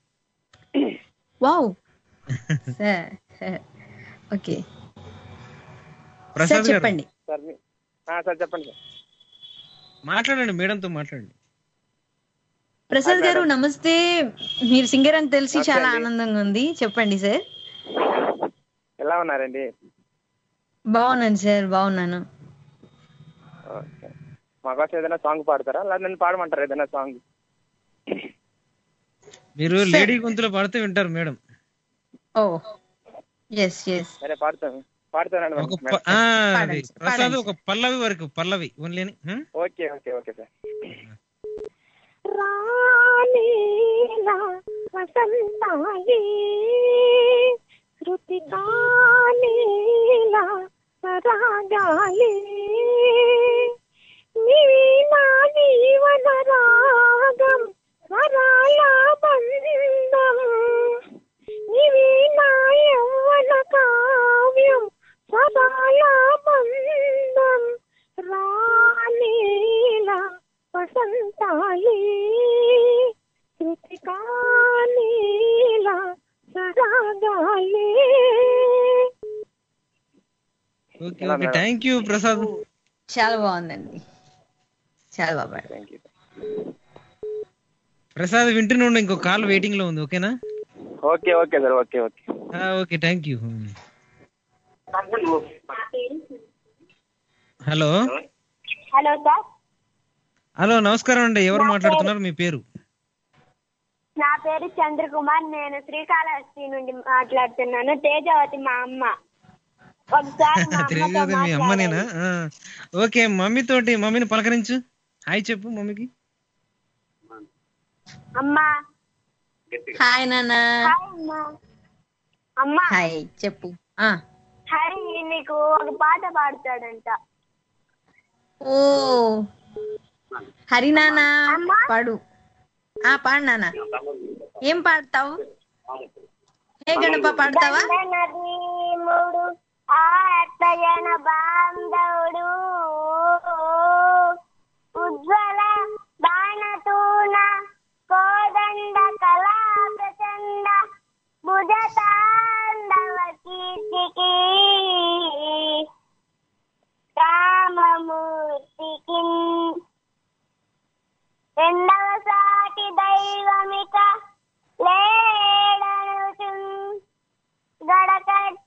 wow sir okay Prasad sir గారు చెప్పండి సార్ మీ- ఆ, సార్ చెప్పండి సార్ మాట్లాడండి మేడంతో మాట్లాడండి ప్రసాద్ గారు నమస్తే మీరు సింగర్ అని తెలిసి నమస్తే చాలా అండి. ఆనందంగా ఉంది చెప్పండి సార్ ఎలా ఉన్నారండి బాగున్నాను సార్ బాగున్నాను ఓకే మాకోసం ఏదైనా సాంగ్ పాడతారా లేదా నన్ను పాడమంటారా ఏదైనా సాంగ్ మీరు లేడీ గొంతులో పాడితే వింటారు మేడం ఓ ఎస్ ఎస్ సరే పాడతాను పాడతానండి ఒక మేడం. ప- ఆ, అది పాడండి, ప్రసాద్ పాడండి. ఒక పల్లవి వరకు పల్లవి ఓన్లీ అని హ్మ్? ఓకే ఓకే ఓకే సార్ రాలేలా వసంతాలే శృతి కాలేలా రాగాలే నీవే నా జీవన రాగం స్వరాల బంధం నీవే నా యవ్వన కావ్యం స్వరాల బంధం రాలేలా వసంతాలే శృతికాలేలా సరాగాలే okay okay thank you Prasad చాలా బాగుందండి చాలా బాగా పాడారు. థ్యాంక్ యూ ప్రసాద్ వింటూనే ఉండు ఇంకో కాల్ వెయిటింగ్ లో ఉంది ఓకేనా okay okay sir okay okay ఆ, okay thank you hello hello sir hello నమస్కారం అండి ఎవరు మాట్లాడుతున్నారు మీ పేరు నా పేరు చంద్రకుమార్ నేను శ్రీకాళహస్తి నుండి మాట్లాడుతున్నాను తేజవతి మా అమ్మ ఒకసారి మా అమ్మతో తెలియదు మీ అమ్మనేనా ఆ, ఓకే మమ్మీ తోటి మమ్మీని పలకరించు హాయ్ చెప్పు మమ్మీకి అమ్మా హాయ్ నాన్న హాయ్ అమ్మా అమ్మా హాయ్ చెప్పు ఆ హరి నీకు ఒక పాట పాడతాడంట ఓ హరి నాన్న పాడు ఆ పాడు నాన్న ఏం పాడతావు ఏ గణప పాడతావా నది మూడు ఆర్తజన బాంధవుడు ఉజ్వల బాణతూన కోదండ కళా ప్రచండ భుజ తాండవ కీర్తికి రామమూర్తికి రెండవ సాటి దైవమిక లేడనుచున్ గడకట్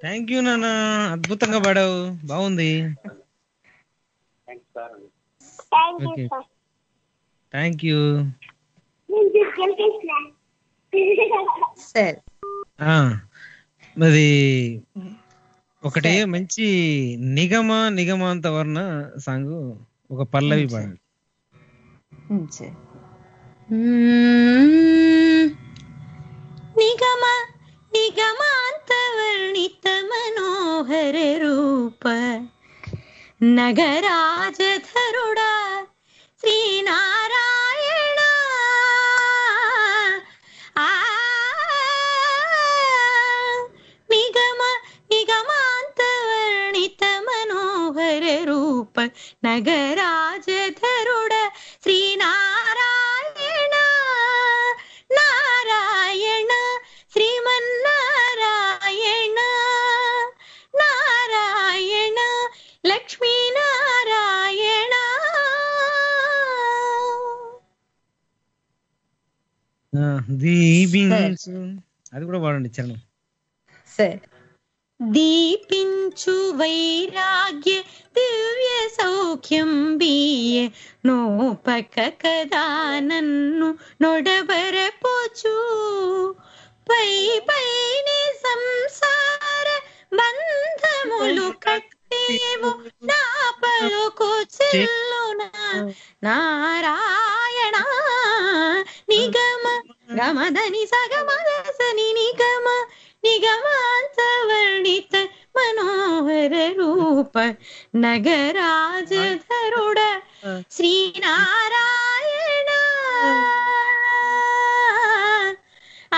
థ్యాంక్ యూ నాన్న అద్భుతంగా పాడావు బాగుంది thank you Okay. Sir thank you నేను తీసుకెళ్తున్నా సరే ఆ, మరి ఒకటి మంచి నిగమ నిగమాంత వర్ణ సాంగ్ ఒక పల్లవి పాడండి ఉమ్, సరే. మ్మ్. నిగమ నిగమాంత వర్ణిత మనోహర రూప నగరాజధరుడా శ్రీనారాయణ ఆ నిగమ నిగమాంత వర్ణిత మనోహర రూప నగరాజధరుడ శ్రీనారాయణ నారాయణ శ్రీమన్నారాయణ నారాయణ లక్ష్మీనారాయణ ఆ, దీపించు అది కూడా పాడండి చరణం సరే దీపించు వైరాగ్య దివ్య సౌఖ్యం బియ్య నోపక కదా నన్ను నొడబరపోచు పై పైని సంసార బంధములు కట్టేవు నా పలుకు చెల్లున నారాయణ నిగమ గమదని సగమదసని నిగమ నిగమాంత వర్ణిత మనోహర రూప నగరాజధరుడ శ్రీనారాయణ ఆ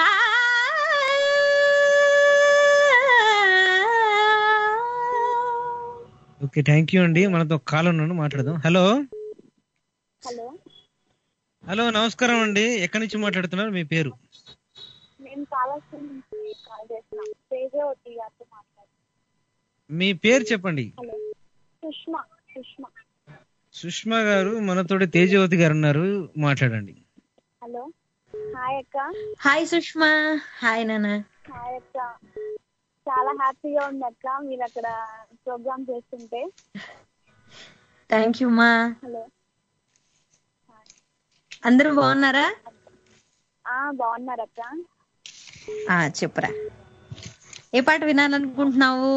ఓకే థ్యాంక్ యూ అండి మనతో కాల్ ఉన్నాను మాట్లాడదాం హలో హలో హలో నమస్కారం అండి ఎక్కడి నుంచి మాట్లాడుతున్నారు మీ పేరు మేము కాళహస్తి నుంచి కాల్ చేస్తున్నాం తేజవతి గారితో మాట్లాడుతున్నాం మీ పేరు చెప్పండి హలో సుష్మా సుష్మా సుష్మా గారు మనతోటి తేజవతి గారు ఉన్నారు మాట్లాడండి హలో హాయ్ అక్క హాయ్ సుష్మా హాయ్ నాన్న హాయ్ అక్క చాలా హ్యాపీగా ఉంది అక్క మీరు అక్కడ ప్రోగ్రామ్ చేస్తుంటే థ్యాంక్ యూ మా హలో అందరూ బాగున్నారా ఆ బాగున్నారు అక్క ఆ చెప్పురా ఏ పాట వినాలనుకుంటున్నావు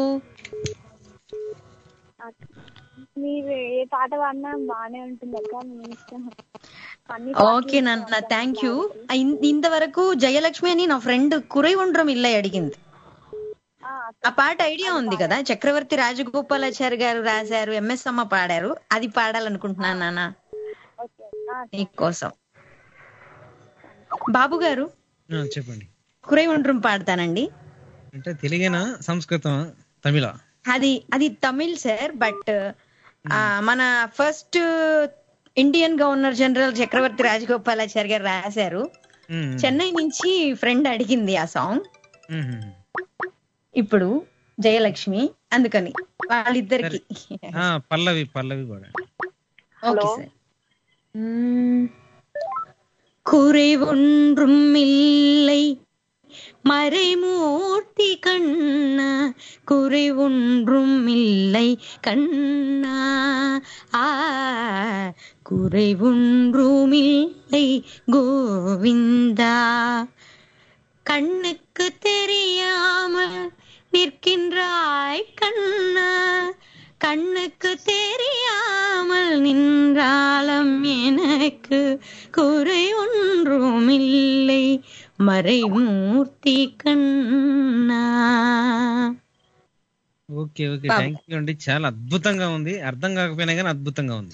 అక్క, మీరు ఏ పాట పాడినా బాగానే ఉంటుంది అక్క మీ ఇష్టం అన్ని ఓకే నాన్న థ్యాంక్ యూ ఇంతవరకు జయలక్ష్మి అని నా ఫ్రెండ్ కురై ఉండ్రం ఇల్లై అడిగింది ఆ పాట ఐడియా ఉంది కదా చక్రవర్తి రాజగోపాలాచారి గారు రాశారు ఎంఎస్ అమ్మ పాడారు అది పాడాలనుకుంటున్నాను నాన్న నీకోసం బాబు గారు ఆ, చెప్పండి కురై ఉండ్రం పాడతానండి అంటే తెలుగేనా సంస్కృతం తమిళ అది అది తమిళ్ సార్ బట్ మన first Indian governor general Chakravarthi Rajagopalachari గారు రాశారు చెన్నై నుంచి ఫ్రెండ్ అడిగింది ఆ సాంగ్ ఇప్పుడు జయలక్ష్మి అందుకని వాళ్ళిద్దరికి ఆ, పల్లవి పల్లవి పాడండి ஓகே சார் குறை ஒன்றும் இல்லை மறைமூர்த்தி கண்ணா குறை ஒன்றும் இல்லை கண்ணா ஆ குறை ஒன்றும் இல்லை கோவிந்தா கண்ணுக்கு தெரியாமல் நிற்கின்றாய் கண்ணா கண்ணுக்கு தெரியாமல் நின்றாலும் எனக்கு குறை ஒன்றும் இல்லை மறைமூர்த்தி கண்ணா ఓకే ఓకే బాబు. థ్యాంక్ యూ అండి చాలా అద్భుతంగా ఉంది అర్థం కాకపోయినా కానీ అద్భుతంగా ఉంది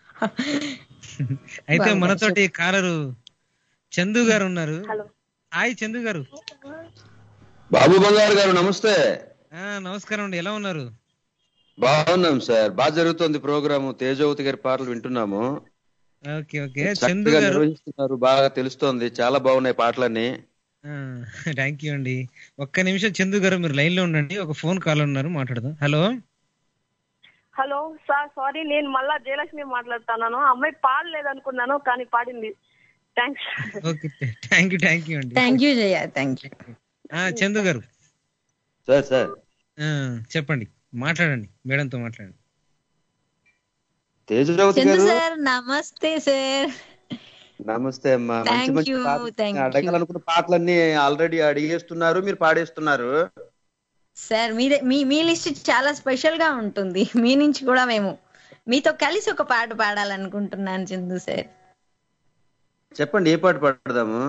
అయితే బాగుంది. మనతోటి కాలరు చందు గారు ఉన్నారు హలో హాయ్ చందు గారు బాబు బంగారు గారు నమస్తే ఆ నమస్కారం అండి ఎలా ఉన్నారు బాగున్నాం సార్ బాగా జరుగుతుంది ప్రోగ్రాము తేజవతి గారి పాటలు వింటున్నాము ఓకే ఓకే చందు చక్కగా గారు నిర్వహిస్తున్నారు బాగా తెలుస్తోంది చాలా బాగున్నాయి పాటలన్నీ థ్యాంక్ యూ అండి ఒక్క నిమిషం చందు గారు మీరు లైన్ లో ఉండండి ఒక ఫోన్ కాల్ ఉన్నారు మాట్లాడదాం హలో హలో సార్ సారీ నేను మళ్ళా జయలక్ష్మి మాట్లాడుతున్నాను అమ్మాయి పాడలేదు అనుకున్నాను కానీ పాడింది thanks okay thank you thank you అండి thank you Jaya thank you ఆ, చందు గారు సార్ సార్ ఆ, ఆ, చెప్పండి మాట్లాడండి మేడంతో మాట్లాడండి తేజరావతి చందు గారు సార్ నమస్తే సార్ నమస్తే అమ్మా మంచి Thank మంచి you, పాటలు thank you. అడగాలనుకున్న పాటలన్నీ ఆల్రెడీ అడిగేస్తున్నారు మీరు పాడేస్తున్నారు సార్ మీదే మీ మీ లిస్ట్ చాలా స్పెషల్ గా ఉంటుంది మీ నుంచి కూడా మేము మీతో కలిసి ఒక పాట పాడాలనుకుంటున్నాను చందు సార్ చెప్పండి ఏ పాట పాడదాము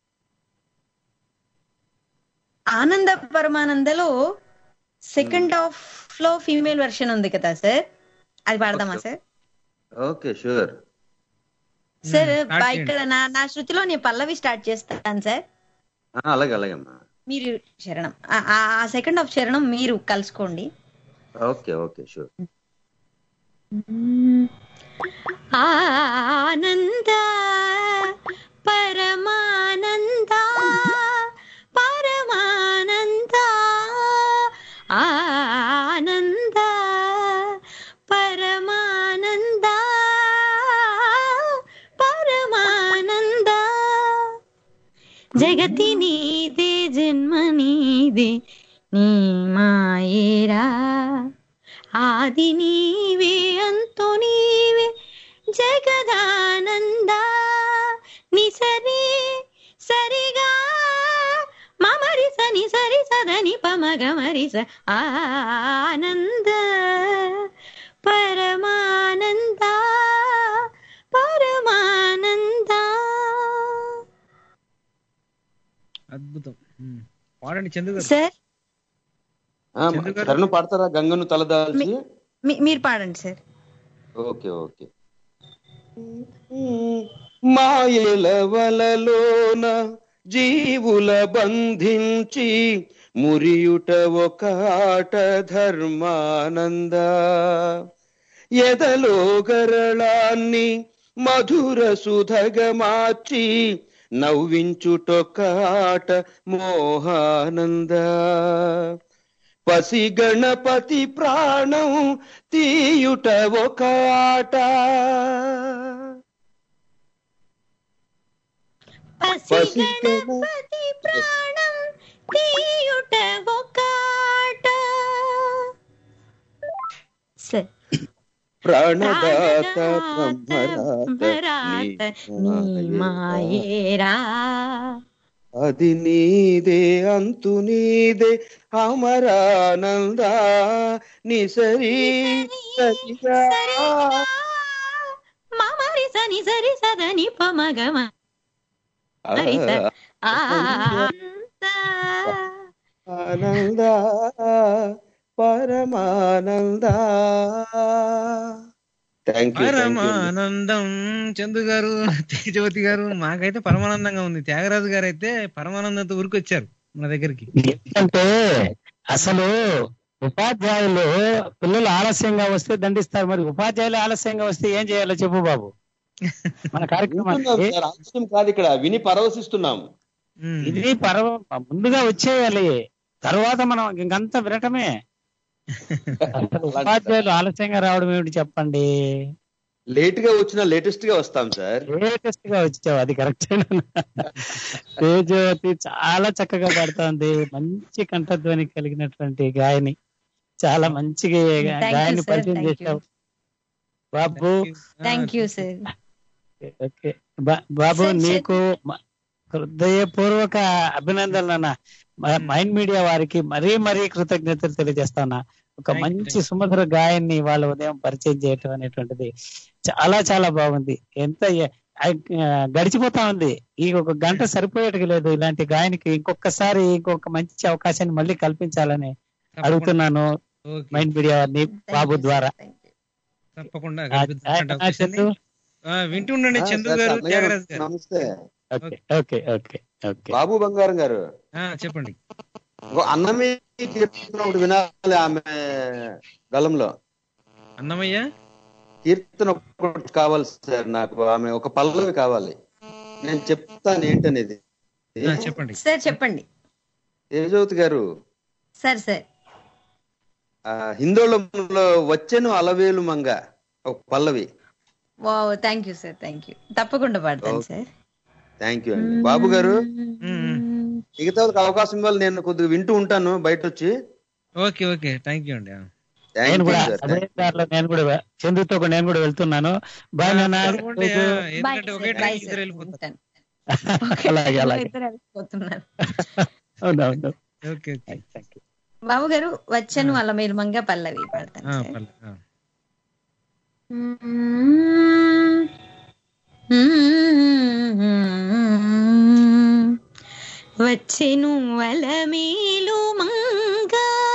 ఆనంద పరమానందలో సెకండ్ హాఫ్ లో ఫీమేల్ వెర్షన్ ఉంది కదా సార్ అది పాడదామా sir okay sure sir start బా- చేయండి. ఇక్కడ నా నా శృతిలో నేను పల్లవి స్టార్ట్ చేస్తాను సార్ అలాగే అలాగే అమ్మా మీరు శరణం ఆ- ఆ సెకండ్ హాఫ్ శరణం మీరు కలుసుకోండి ఓకే ఓకే షూర్ ఆనంద పరమానంద పరమానంద ఆనంద పరమానంద పరమానంద జగతి నీదే జన్మ నీదే నీ మాయేరా ఆది నీవే అంతు నీవే జగదానంద నిసరి సరిగా మమరి సని సరి సదని పమగ మరిస ఆనంద పరమానంద పరమానంద అద్భుతం ఉమ్. పాడండి చందు గారు సార్ ఆ, కరుణ పాడతారా గంగను తలదాల్చి మీ- మీరు పాడండి సార్ ఓకే ఓకే మాయల వలలోన జీవుల బంధించి మురియుట ఒక ఆట ధర్మానంద ఎదలో గరళాన్ని మధుర సుధగ మార్చి నవ్వించుటొక ఆట మోహానంద పసి గణపతి ప్రాణం తీయుట ఒక ఆట పసి గణపతి ప్రాణం తీయుట ఒకాట సార్ ప్రాణదాత బ్రహ్మరాత భరాత నీ మాయేరా అది నీదే అంతు నీదే అమరానంద నిసరి సరిగా మమరి సని సరి సదని పమగమ హరిత ఆనంద ఆనంద పరమానంద థ్యాంక్ యూ పరమానందం చందు గారు తేజవతి గారు మాకైతే పరమానందంగా ఉంది త్యాగరాజు గారు అయితే పరమానందంతో ఊరికొచ్చారు మన దగ్గరికి అంటే అసలు ఉపాధ్యాయులు పిల్లలు ఆలస్యంగా వస్తే దండిస్తారు మరి ఉపాధ్యాయులు ఆలస్యంగా వస్తే ఏం చేయాలో చెప్పు బాబు మన కార్యక్రమం వింటున్నాం సార్, ఆలస్యం కాదు ఇక్కడ విని పరవశిస్తున్నాం ఇది పర్వ ముందుగా వచ్చేయాలి తర్వాత మనం ఇంకంతా వినటమే అసలు ఉపాధ్యాయులు ఆలస్యంగా రావడం ఏమిటి చెప్పండి లేట్ గా వచ్చినా లేటెస్ట్ గా వస్తాం సార్ లేటెస్ట్ గా వచ్చావు అది కరెక్ట్ తేజవతి చాలా చక్కగా పాడుతోంది మంచి కంఠధ్వని కలిగినటువంటి గాయని చాలా మంచిగా గా- Thank you, గాయని sir. పరిచయం Thank you. చేశావు బాబు థ్యాంక్ యూ సార్ ఓకే బా- బాబు Sir, sir. నీకు మ- హృదయపూర్వక అభినందనలు అన్న మ- మైండ్ మీడియా వారికి మరీ మరీ కృతజ్ఞతలు తెలియజేస్తానా ఒక మంచి సుమధుర గాయన్ని వాళ్ళ ఉదయం పరిచయం చేయటం అనేటువంటిది చాలా చాలా బాగుంది ఎంత ఎ- ఆ, గడిచిపోతా ఉంది ఈ ఒక గంట సరిపోయేటికి లేదు ఇలాంటి గాయనికి ఇంకొకసారి ఇంకొక మంచి అవకాశాన్ని మళ్ళీ కల్పించాలని అడుగుతున్నాను మైండ్ మీడియా వారిని బాబు ద్వారా తప్పకుండా ఆ, కల్పిద్దాం ఆ, అంటే అవకాశాన్ని. చందు. ఆ, వింటుండండి ఆ, చందు సార్, గారు అన్నయ్య త్యాగరాజు గారు నమస్తే ఓకే ఓకే ఓకే ఓకే బాబు బంగారం గారు ఆ, చెప్పండి ఇంకో అన్నమే కీర్తన ఒకటి వినాలి ఆమె గలంలో అన్నమయ్య కీర్తన ఒకటి కావాలి సార్ నాకు ఆమె ఒక పల్లవి కావాలి నేను చెప్తాను ఏంటనేది చెప్పండి సార్ చెప్పండి తేజవతి గారు సార్ సార్ ఆ హిందోళంలో వచ్చెను అలవేలు మంగ ఒక పల్లవి wow thank you sir thank you తప్పకుండా పాడతాను సార్ థ్యాంక్ యూ అండి బాబు గారు మిగతా వాళ్ళకి అవకాశం ఇవ్వాలి నేను కొద్దిగా వింటూ ఉంటాను బయట వచ్చి ఓకే ఓకే థ్యాంక్ యూ అండి ఆ. నేను కూడా అదే దారిలో నేను కూడా వె- చందుతో కూడా నేను కూడా వెళ్తున్నాను బాయ్ నాన్న తప్పకుండా, రేపు- ఎందుకంటే ఒకే ట్రైన్ ఇద్దరు వెళ్ళిపోతారు అలాగే అలాగే ఇద్దరు వెళ్ళిపోతున్నారు అవునవును ఓకే ఓకే బాబు గారు వచ్చాను వాళ్ళ మీరు మంగ పల్లవి పాడతాను ఆ, సార్. పర్లే, ఆ. వచ్చెను అలమేలు మంగ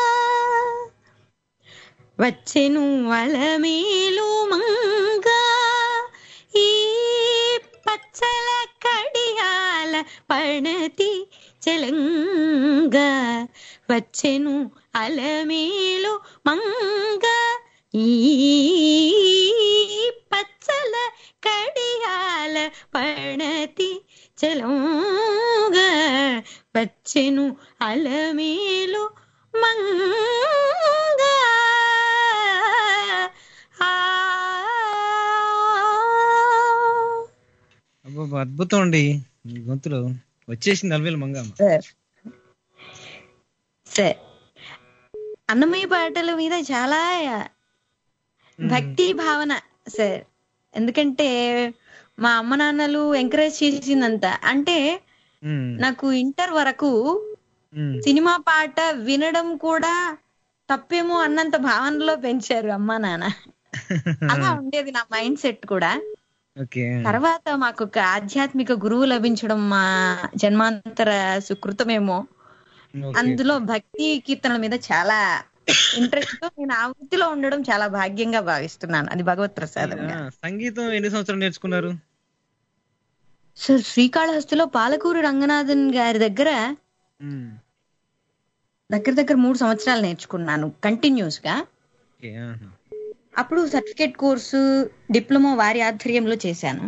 వచ్చెను అలమేలు మంగ ఈ పచ్చల కడియాల పణతి చెలంగ వచ్చెను అలమేలు మంగ ఈ పచ్చల కడియాల పణతి చెలంగ వచ్చెను అలమేలు మంగ అబ్బబ్బా, అద్భుతం అండి మీ గొంతులో వచ్చేసింది నలవేలు మంగమ్మ సార్ సార్ అన్నమయ్య పాటల మీద చాలా భక్తి భావన సార్ ఎందుకంటే మా అమ్మ నాన్నలు ఎంకరేజ్ చేసిందంత అంటే నాకు ఇంటర్ వరకు సినిమా పాట వినడం కూడా తప్పేమో అన్నంత భావనలో పెంచారు అమ్మా నాన్న అలా ఉండేది నా మైండ్ సెట్ కూడా ఓకే తర్వాత మాకు ఒక ఆధ్యాత్మిక గురువు లభించడం మా జన్మాంతర సుకృతమేమో అందులో భక్తి కీర్తనల మీద చాలా ఇంట్రెస్ట్ తో నేను ఆ వృత్తిలో ఉండడం చాలా భాగ్యంగా భావిస్తున్నాను అది భగవత్ ప్రసాదంగా ఆ, సంగీతం ఎన్ని సంవత్సరాలు నేర్చుకున్నారు సార్ శ్రీకాళహస్తిలో పాలకూరు రంగనాథన్ గారి దగ్గర ఉమ్, దగ్గర దగ్గర మూడు సంవత్సరాలు నేర్చుకున్నాను కంటిన్యూస్ గా ఓకే, ఆహా. అప్పుడు సర్టిఫికేట్ కోర్సు డిప్లొమా వారి ఆధ్వర్యంలో చేశాను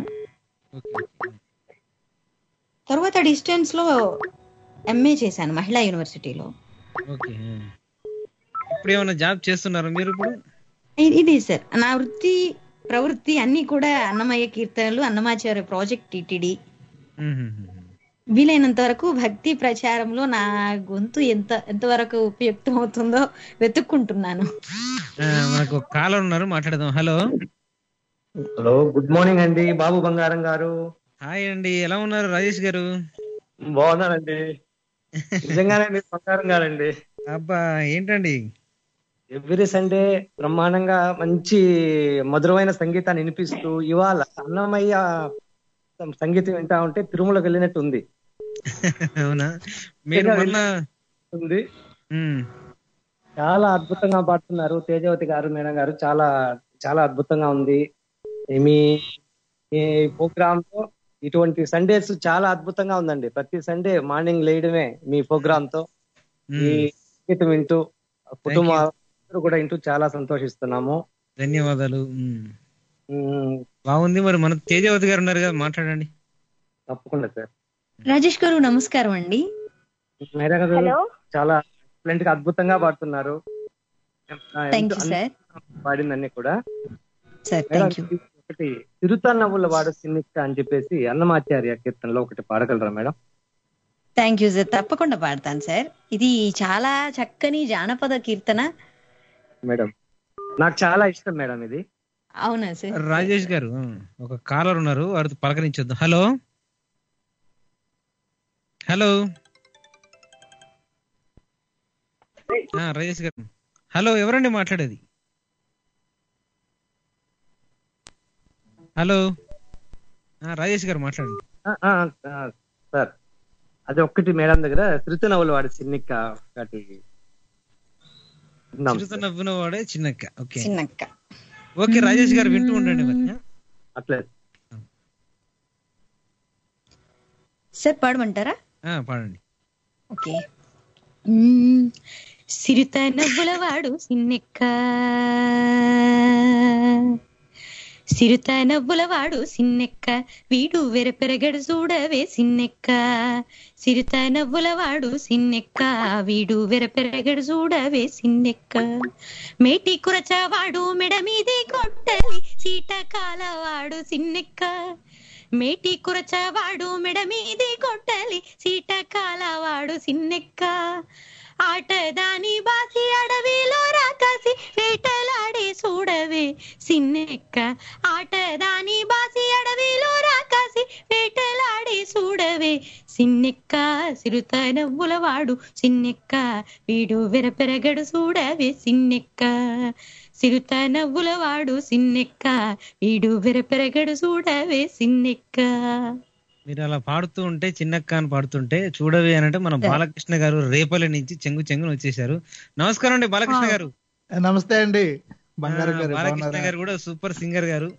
తర్వాత డిస్టెన్స్ లో ఎంఏ చేశాను మహిళా యూనివర్సిటీలో ఓకే ఆ. ఇప్పుడు ఏమైనా జాబ్ చేస్తున్నారా మీరు ఇప్పుడు ఇ- ఇది సార్ నా వృత్తి ప్రవృత్తి అన్ని కూడా అన్నమయ్య కీర్తనలు అన్నమాచార్య ప్రాజెక్ట్ టిటిడి ఉహుం. వీలైనంత వరకు భక్తి ప్రచారంలో నా గొంతు ఎంత ఎంతవరకు ఉపయుక్తం అవుతుందో వెతుక్కుంటున్నాను ఆ, మనకు ఒక కాలర్ ఉన్నారు మాట్లాడదాం హలో హలో గుడ్ మార్నింగ్ అండి బాబు బంగారం గారు హాయ్ అండి ఎలా ఉన్నారు రాజేష్ గారు బాగున్నానండి నిజంగానే మీరు బంగారం గారండి అబ్బా ఏంటండి ఎవ్రీ సండే బ్రహ్మాండంగా మంచి మధురమైన సంగీతాన్ని వినిపిస్తూ ఇవాళ అన్నమయ్య సంగీతం వింటా ఉంటే తిరుమలకు వెళ్ళినట్టు ఉంది అవునా మీరు మొన్న ఉంది ఉమ్, చాలా అద్భుతంగా పాడుతున్నారు తేజవతి గారు మేడం గారు చాలా చాలా అద్భుతంగా ఉంది మీ ఈ ప్రోగ్రామ్ లో ఇటువంటి సండేస్ చాలా అద్భుతంగా ఉందండి ప్రతి సండే మార్నింగ్ లేయడమే మీ ప్రోగ్రామ్ తో ఈ సంగీతం వింటూ కుటుంబ అందరూ కూడా వింటూ చాలా సంతోషిస్తున్నాము ధన్యవాదాలు ఉమ్. ఉమ్, బాగుంది మరి మన తేజవతి గారు ఉన్నారు కదా మాట్లాడండి తప్పకుండా సార్ రాజేష్ గారు నమస్కారం అండి మేడం గారు Hello. చాలా ఎక్సలెంట్ గా అద్భుతంగా పాడుతున్నారు ఆ, థ్యాంక్ యూ ఎంతో సార్ పాడిందన్నీ కూడా సార్ మేడం, థ్యాంక్ యూ ఒకటి తిరుతా నవ్వుల వాడు సిన్నిక్క అని చెప్పేసి అన్నమాచార్య కీర్తనలో ఒకటి పాడగలరా మేడం థ్యాంక్ యూ సార్ తప్పకుండా పాడతాను సార్ ఇది చాలా చక్కని జానపద కీర్తన మేడం నాకు చాలా ఇష్టం మేడం ఇది అవునా సార్ రాజేష్ గారు ఆ, ఒక కాలర్ ఉన్నారు వారితో పలకరించొద్దాం హలో హలో ఆ, రాజేష్ గారు హలో ఎవరండి మాట్లాడేది హలో ఆ, రాజేష్ గారు మాట్లాడండి ఆ, ఆ, ఆ, సార్ అది ఒక్కటి మేడం దగ్గర తిరుతా నవ్వుల వాడు సిన్నిక్క ఒకటి విన్నాం చిరుత నవ్వున వాడే చిన్నక్క ఓకే చిన్నక్క ఓకే రాజేష్ గారు వింటూ ఉండండి మరి ఆ? అట్లే సార్ పాడమంటారా ఆ, పాడండి ఓకే మ్మ్. సిరిత నవ్వులవాడు సిన్నెక్క సిరుత నవ్వులవాడు సిన్నెక్క వీడు వెరపెరగడు చూడవే సిన్నెక్క సిరుత నవ్వులవాడు సిన్నెక్క వీడు వెరపెరగడు చూడవే సిన్నెక్క మేటి కురచవాడు మెడ మీది కొట్టలి సీట కాలవాడు సిన్నెక్క మేటి కురచవాడు మెడ మీది కొట్టలి సీట కాలవాడు సిన్నెక్క ఆటదాని బాసి అడవిలో రాకాసి వేటలాడే చూడవే సిన్నెక్క ఆటదాని బాసి అడవిలో రాకాసి వేటలాడే చూడవే సిన్నెక్క సిరుత నవ్వులవాడు సిన్నెక్క వీడు వెరపెరగడు చూడవే సిన్నెక్క సిరుత నవ్వులవాడు సిన్నెక్క వీడు వెరపెరగడు చూడవే సిన్నెక్క మీరు అలా పాడుతూ ఉంటే చిన్నక్క అని పాడుతుంటే చూడవి అని అంటే మన బాలకృష్ణ గారు రేపల్లి నుంచి చెంగు చెంగును వచ్చేసారు నమస్కారం అండి బాలకృష్ణ గారు నమస్తే అండి బంగారం ఆ, గారు బాలకృష్ణ బాగున్నారా? గారు కూడా సూపర్ సింగర్ గారు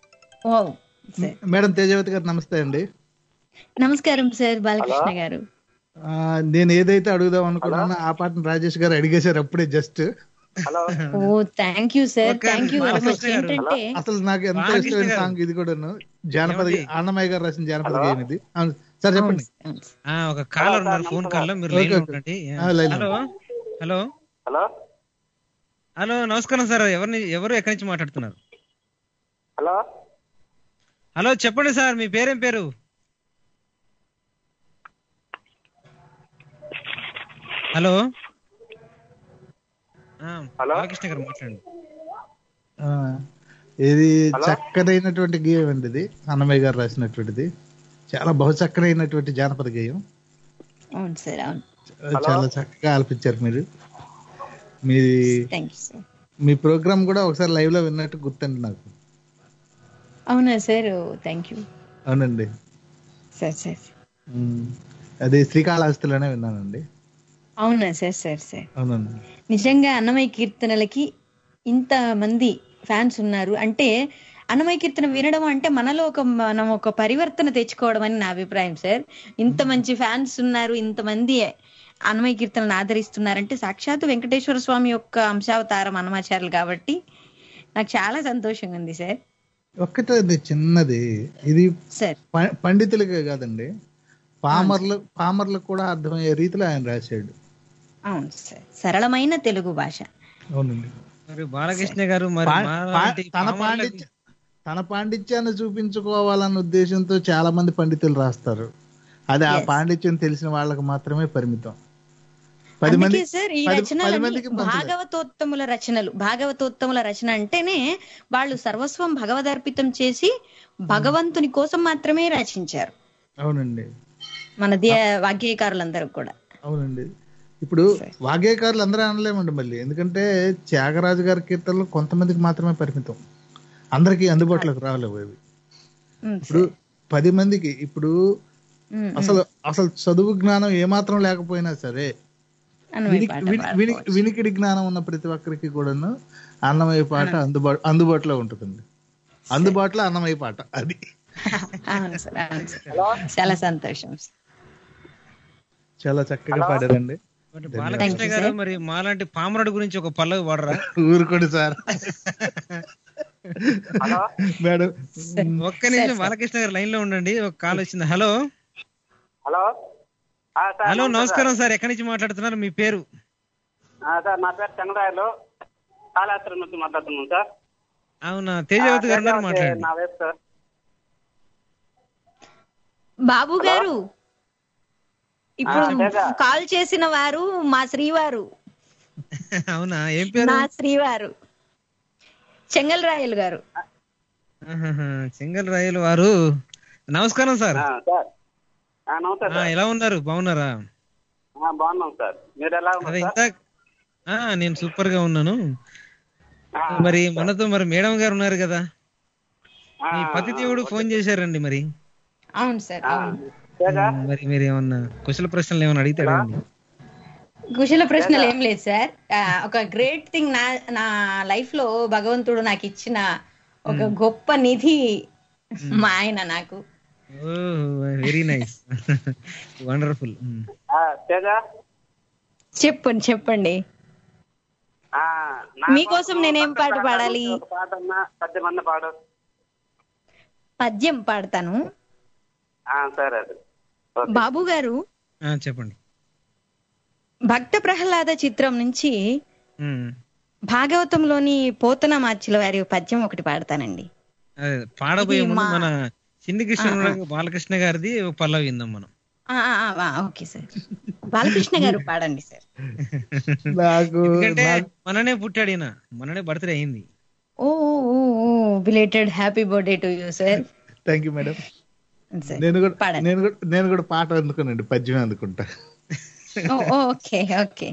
మేడం తేజవతి గారు నమస్తే అండి నమస్కారం సార్ బాలకృష్ణ గారు ఆ, నేను ఏదైతే అడుగుదాం అనుకున్నానో ఆ పాటను రాజేష్ గారు అడిగేశారు అప్పుడే just oh thank you sir thank you very much ఏంటంటే అసలు నాకు ఎంత బాలకృష్ణ ఇష్టమైన గారు. సాంగ్ ఇది కూడాను జానపద ఏమండి? అన్నమయ్య గారు రాసిన జానపద గేయం ఇది అవును సార్ చెప్పండి ఆ, ఒక కాలర్ ఉన్నారు ఫోన్ కాల్ లో మీరు లైన్ లో ఓకే, ఓకే. ఉండండి ఆ, లైన్ లో హలో హలో హలో హలో నమస్కారం సార్ ఎవరిని ఎవరు ఎక్కడి నుంచి మాట్లాడుతున్నారు హలో హలో చెప్పండి సార్ మీ పేరేం పేరు హలో ఆ, బాలకృష్ణ గారు మాట్లాడండి ఆ, ఇది చక్కనైనటువంటి గేయం అండి ఇది అన్నమయ్య గారు రాసినటువంటిది చాలా బహు చక్కనైనటువంటి జానపద గేయం అవును సార్ అవును చాలా చక్కగా ఆలపించారు మీరు మీ థ్యాంక్ యూ సార్ మీ ప్రోగ్రామ్ కూడా ఒకసారి లైవ్ లో విన్నట్టు గుర్తండి నాకు అవునా సార్ థ్యాంక్ యూ అవునండి సార్ సార్ ఉమ్, అది శ్రీకాళహస్తిలోనే విన్నానండి అవునా సార్ సార్ సార్ అవునండి నిజంగా అన్నమయ్య కీర్తనలకి ఇంత మంది ఫ్యాన్స్ ఉన్నారు అంటే అన్నమయ్య కీర్తన వినడం అంటే మనలో ఒక మనం ఒక పరివర్తన తెచ్చుకోవడం అని నా అభిప్రాయం సార్ ఇంత మంచి ఫ్యాన్స్ ఉన్నారు ఇంతమంది అన్నమయ్య కీర్తనను ఆదరిస్తున్నారంటే సాక్షాత్ వెంకటేశ్వర స్వామి యొక్క అంశావతారం అన్నమాచార్యులు కాబట్టి నాకు చాలా సంతోషంగా ఉంది సార్ ఒక్కటే అది చిన్నది ఇది సార్ ప- పండితులకే కాదండి పామర్లు పామర్లకు కూడా అర్థమయ్యే రీతిలో ఆయన రాశాడు అవును సార్ సరళమైన తెలుగు భాష అవునండి మరి బాలకృష్ణ గారు మరి పా- పా- మాలాంటి తన పామరులకు- పాండిత్య తన పాండిత్యాన్ని చూపించుకోవాలన్న ఉద్దేశంతో చాలా మంది పండితులు రాస్తారు అది ఆ Yes. పాండిత్యం తెలిసిన వాళ్ళకి మాత్రమే పరిమితం పది అందుకే మంది సార్ ఈ పది- పది రచనలు మందికి పంచలేదు. భాగవతోత్తముల రచనలు భాగవతోత్తముల రచన అంటేనే వాళ్ళు సర్వస్వం భగవదర్పితం చేసి భగవంతుని కోసం మాత్రమే రచించారు అవునండి మన దే వాగ్గేయకారులందరూ కూడా అవునండి ఇప్పుడు వాగ్గేయకారులు అందరూ అనలేమండి మళ్ళీ ఎందుకంటే త్యాగరాజు గారి కీర్తనలు కొంతమందికి మాత్రమే పరిమితం అందరికీ అందుబాటులోకి రాలేవు అవి ఉమ్, ఇప్పుడు పది మందికి ఇప్పుడు ఉమ్, ఉమ్. అసలు అసలు చదువు జ్ఞానం ఏమాత్రం లేకపోయినా సరే అన్నమయ్య విని- పాట విని- విని- పాడుకోవచ్చు. వినికిడి జ్ఞానం ఉన్న ప్రతి ఒక్కరికి కూడాను అన్నమయ్య పాట అందుబాటు అందుబాటులో ఉంటుందండి అందుబాటులో అన్నమయ్య పాట అది అవును సార్ అవును సార్ చాలా సంతోషం సార్. చాలా చక్కగా పాడారండి మరి బాలకృష్ణ గారు మరి మాలాంటి పామరుడు గురించి ఒక పల్లవి వాడరా ఊరుకోండి సార్ మేడం ఒక్క నిమిషం బాలకృష్ణ గారు లైన్ లో ఉండండి ఒక కాల్ వచ్చింది హలో హలో ఆ, సార్, హలో నమస్తే నమస్కారం సార్ ఎక్కడి నుంచి మాట్లాడుతున్నారు మీ పేరు ఆ, సార్ నా పేరు చంద్రాయలు కాళేశ్వరం నుంచి మాట్లాడుతున్నాను సార్ అవునా తేజవతి గారు ఉన్నారు తేజవతి మాట్లాడండి నా వైఫ్ సార్ బాబు గారు ఇప్పుడు ఆ, తేజ. కాల్ చేసిన వారు మా శ్రీవారు అవునా ఏం పేరు నా శ్రీవారు చెంగల్రాయలు గారు ఆహాహా, సింగల్ రాయలు వారు నమస్కారం సార్ ఆ, సార్ ఆ, నమస్తే ఆ, సార్ ఎలా ఉన్నారు బాగున్నారా ఆ, బాగున్నాం సార్ మీరు ఎలా అదే ఉన్నారు సార్ ఇందాక ఆ, నేను సూపర్ గా ఉన్నాను మరి మనతో మరి మేడం గారు ఉన్నారు కదా మీ పతి దేవుడు ఫోన్ చేశారండి మరి అవును సార్ అవును ఉమ్, మరి మీరు ఏమన్నా కుశల ప్రశ్నలు ఏమైనా అడిగితే అడగండి కుశల ప్రశ్నలు ఏం లేదు సార్ ఆ, ఒక గ్రేట్ థింగ్ నా నా లైఫ్ లో భగవంతుడు నాకు ఇచ్చిన ఒక గొప్ప నిధి మా ఆయన నాకు వెరీ నైస్ వండర్ఫుల్ ఆ, తేజ చెప్పండి చెప్పండి ఆ, నా మీకోసం నేనేం పాట కోసం పాడాలి ఒక పాట అన్నా పద్యం అన్న పాడు పద్యం పాడతాను ఆ, సరే అది బాబు గారు చెప్పండి భక్త ప్రహ్లాద చిత్రం నుంచి ఉమ్, భాగవతంలోని పోతన మార్చిల వారి పద్యం ఒకటి పాడతానండి అదే పాడబోయే ఇది ముందు మా- మన చిన్ని కృష్ణ బాలకృష్ణ గారిది ఒక పల్లవి విందాం మనం ఆ, ఆ, ఆ, ఓకే సార్ బాలకృష్ణ గారు పాడండి సార్ నాకు ఎందుకంటే మననే పుట్టాడు ఈయన మననే బర్త్డే అయింది ఓ belated happy birthday to you sir thank you madam నేను కూడా నేను కూడా నేను కూడా పాట అందుకున్నాండి పద్యం అందుకుంటా ఓకే ఓకే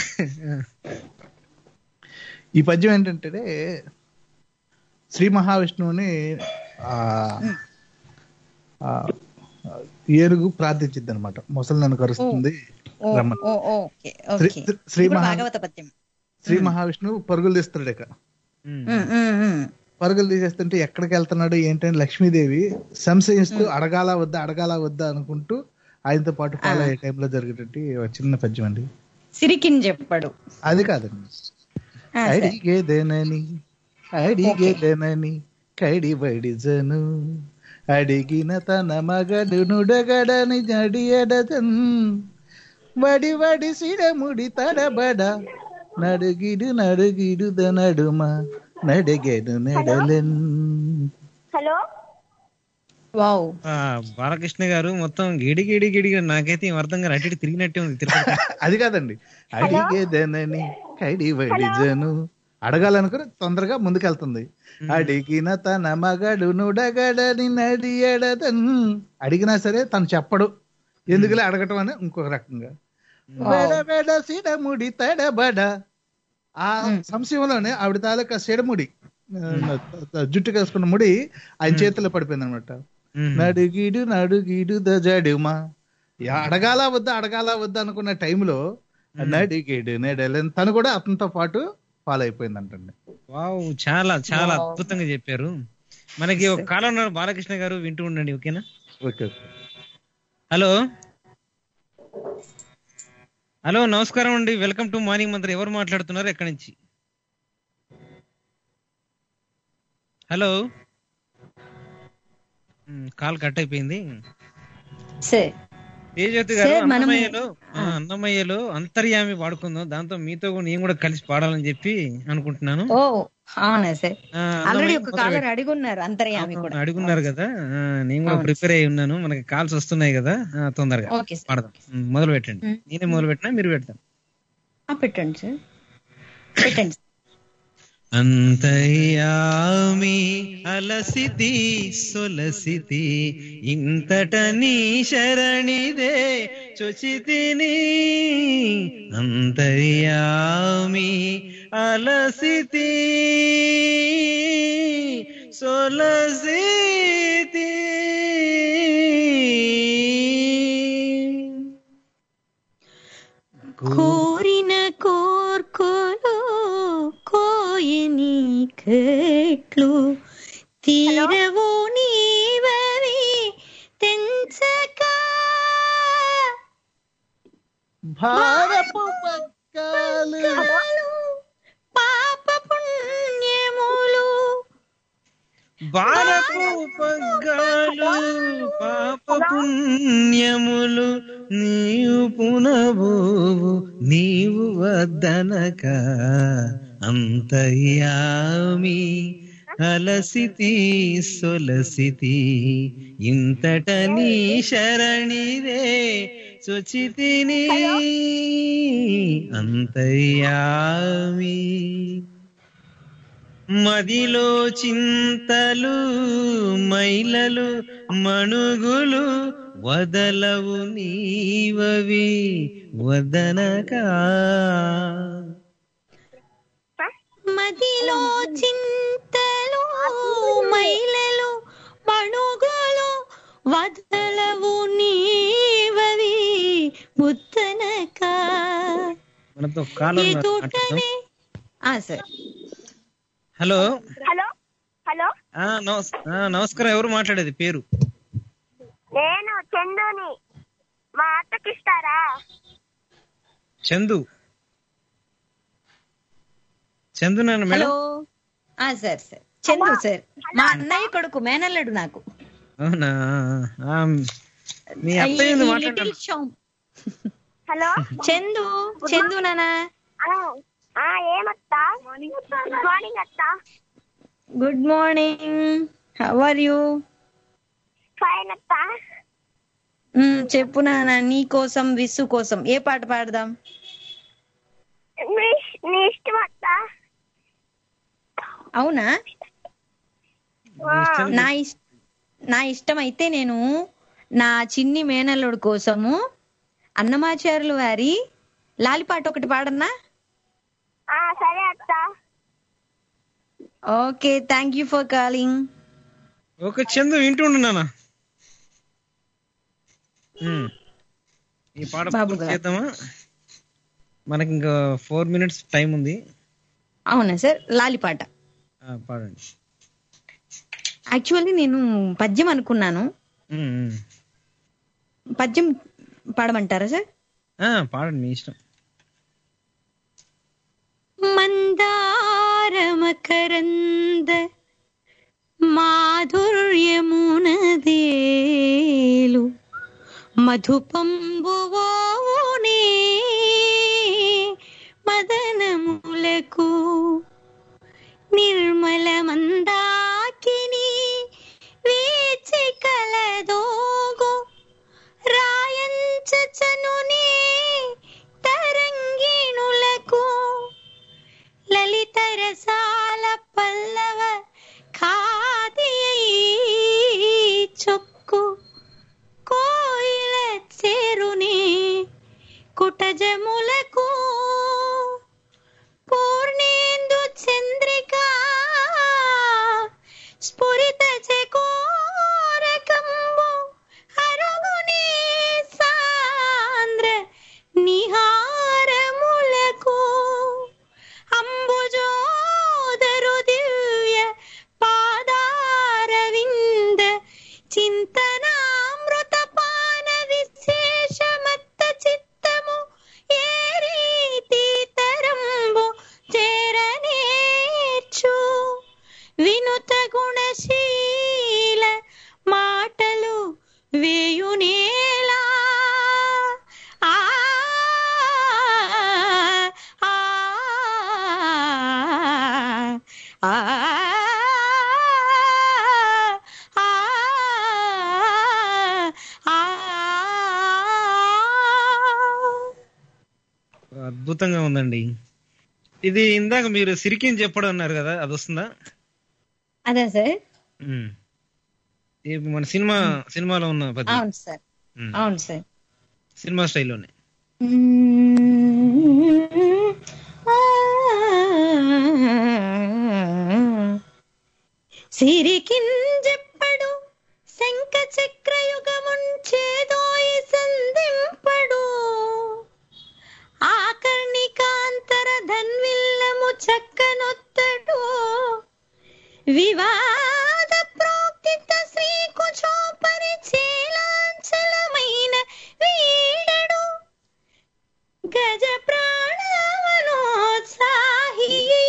ఈ పద్యం ఏంటంటే శ్రీ మహావిష్ణువుని ఆ ఆ, ఏనుగు ప్రార్థించింది అనమాట ముసలి నన్ను కరుస్తుంది ఓ రమ్మని ఓ ఓకే శ్రీ- ఓకే శ్రీ ఇప్పుడు మహా- భాగవత పద్యం శ్రీ మహావిష్ణువు పరుగులు తీస్తున్నాడు ఇక ఉమ్, ఉమ్, ఉమ్. పరుగులు తీసేస్తుంటే ఎక్కడికి వెళ్తున్నాడు ఏంటంటే లక్ష్మీదేవి సంశయిస్తూ అడగాల వద్దా అడగాల వద్దా అనుకుంటూ ఆయనతో పాటు ఫాలో అయ్యే టైంలో జరిగేటట్టు ఒక చిన్న పద్యం అండి సిరికిన్ చెప్పాడు అది కాదండి ఆ, సరే. అడిగేదేనని అడిగేదేనని కడిబడిజను అడిగిన తన మగడు నుడగడని జడియడదన్ వడి వడి సిడముడి తడబడ నడుగిడు నడుగిడు నడుమ నడిగెడు నెడలెన్ హలో వావ్ ఆ, బాలకృష్ణ గారు మొత్తం గిడి గిడి గిడి గిడి నాకైతే ఏం అర్థం కాదు అటు ఇటు తిరిగినట్టే ఉంది తిరుపతి అది కాదండి అడిగేదేనని కడిబడిజను అడగాలనుకుని తొందరగా ముందుకెళ్తుంది అడిగిన తన మగడు నుడగడని నడియడదన్ అడిగినా సరే తను చెప్పడు ఎందుకులే అడగటం అని ఇంకొక రకంగా బెడ బెడ సిడముడి తడబడ ఆ సంశయంలోనే ఆవిడ తాలూకా సిడముడి ఆ, జుట్టు వేసుకున్న ముడి ఆయన చేతిలో పడిపోయింది అనమాట నడుగిడు నడుగిడు దజడుమా యా, అడగాల వద్దా అడగాల వద్దా అనుకున్న టైంలో నడిగిడు నెడలెన్ తను కూడా అతనితో పాటు ఫాలో అయిపోయింది అంటండి వావ్ చాలా చాలా Wow. అద్భుతంగా చెప్పారు మనకి ఒక కాలం ఉన్నారు బాలకృష్ణ గారు వింటూ ఉండండి ఓకేనా ఓకే హలో హలో నమస్కారం అండి వెల్కమ్ టు మార్నింగ్ మంత్రి ఎవరు మాట్లాడుతున్నారు ఎక్కడి నుంచి హలో మ్, కాల్ కట్ అయిపోయింది సార్ తేజవతి గారు సార్, మనము- అన్నమయ్యలో ఆ, అన్నమయ్యలో అంతర్యామి పాడుకుందాం దాంతో మీతో కూడా నేను కూడా కలిసి పాడాలని చెప్పి అనుకుంటున్నాను ఓ అవునా సార్ ఆ, ఆల్రెడీ అన్నమయ్య ఒక మొదలు కాలర్ పెట్టు. అడుగున్నారు అంతర్యామి కూడా అడుగున్నారు కదా ఆ, నేను కూడా అవును. ప్రిపేర్ అయి ఉన్నాను మనకి కాల్స్ వస్తున్నాయి కదా ఆ, తొందరగా ఓకే సార్. పాడదాం మ్, మొదలు పెట్టండి మ్. నేనే మొదలు పెట్టినా మీరు పెడతాం ఆ, పెట్టండి సార్ పెట్టండి అంతర్యామి అలసితి సొలసితి ఇంతట నీ శరణిదే చొచితిని అంతర్యామి అలసితి సొలసితి కోరిన కోర్కోలు కోయని కట్లు తీరవు నీవవి తెంచక భారపు పాప పుణ్యములు బాలపు పగ్గాలు పాప పుణ్యములు నీవు పునబోవు నీవు వద్దనక అంతర్యామి అలసితి సొలసితి ఇంతట నీ శరణిదే సుచితిని అంతర్యామి మదిలో చింతలు మైలలు మణుగులు వదలవు నీవవి వదనకా మదిలో చింతలు మైలలు మణుగులు వదలవు నీవవి ముద్దనక మనతో కాలం ఎదుటనే ఆ సార్ హలో హలో హలో ఆ, నమస్- ఆ, నమస్కారం ఎవరు మాట్లాడేది పేరు నేను చందుని మా అత్తకి ఇస్తారా చందు చందు నాన్న మేడం హలో ఆ సార్ సార్ చందు సార్ మా అన్నయ్య కొడుకు మేనల్లుడు నాకు అవునా ఆ, మీ అత్తయ్య ఉంది మాట్లాడాలి హలో చందు చందు నానా ఆ ఏమత్తా గుడ్ మార్నింగ్ అత్తా good morning how are you fine అత్తా మ్, చెప్పు నాన్న నీ కోసం విస్సు కోసం ఏ పాట పాడదాం నీ నీ ఇష్టం అత్త అవునా నా ఇష్ నా ఇష్టం అయితే నేను నా చిన్ని మేనల్లుడు కోసము అన్నమాచార్యులు వారి లాలిపాట ఒకటి పాడన్నా ఆ, సరే అత్త okay thank you for calling ఒక చందు వింటుండు నాన్న ఉమ్. ఈ పాట బాబు పూర్తి గారు. చేద్దామా మనకి ఇంకా ఫోర్ మినిట్స్ టైం ఉంది అవునా సార్ లాలిపాట ఆ, పాడండి యాక్చువల్లీ నేను పద్యం అనుకున్నాను ఉమ్, ఉమ్. పద్యం పాడమంటారా సార్ ఆ, పాడండి మీ ఇష్టం మందారమకరంద మాధుర్యమునదేలు మధుపంబువోనే మదనములకు నిర్మల మందాకిని వీచి కలదోగు రాయంచనునే తరంగిణులకు లలిత రసాల పల్లవ ఖాదియై చొక్కు కోయిల చేరునే కుటజములకు పూర్ణేందు చంద్రిక స్ఫురిత చకోరకంబు అరుగునే సాంద్ర నిహారములకు అంబుజోదరు దివ్య పాదారవింద చింతనామృత పాన విశేషమత్త చిత్తము ఏ రీతి తరంబు చేరనేర్చు వినుత గుణశీల మాటలు వేయునేలా ఆ ఆ ఆ అద్భుతంగా ఉందండి ఇది ఇందాక మీరు సిరికిని చెప్పడం అన్నారు కదా అది వస్తుందా అదే సార్ ఉమ్. ఇది మన సినిమా సినిమాలో ఉన్న పద్యం అవును సార్ ఉమ్. అవును సార్ సినిమా స్టైల్లోనే సిరికింజెప్పడు శంఖ చక్రయుగముంచేదోయి సంధింపడు ఆకర్ణికాంతర ధన్విల్లము చక్కనొత్తడు వివాద ప్రోక్తిత శ్రీకుచో పరిచేలాంచలమైన వీడడు గజ ప్రాణవనోత్సాహి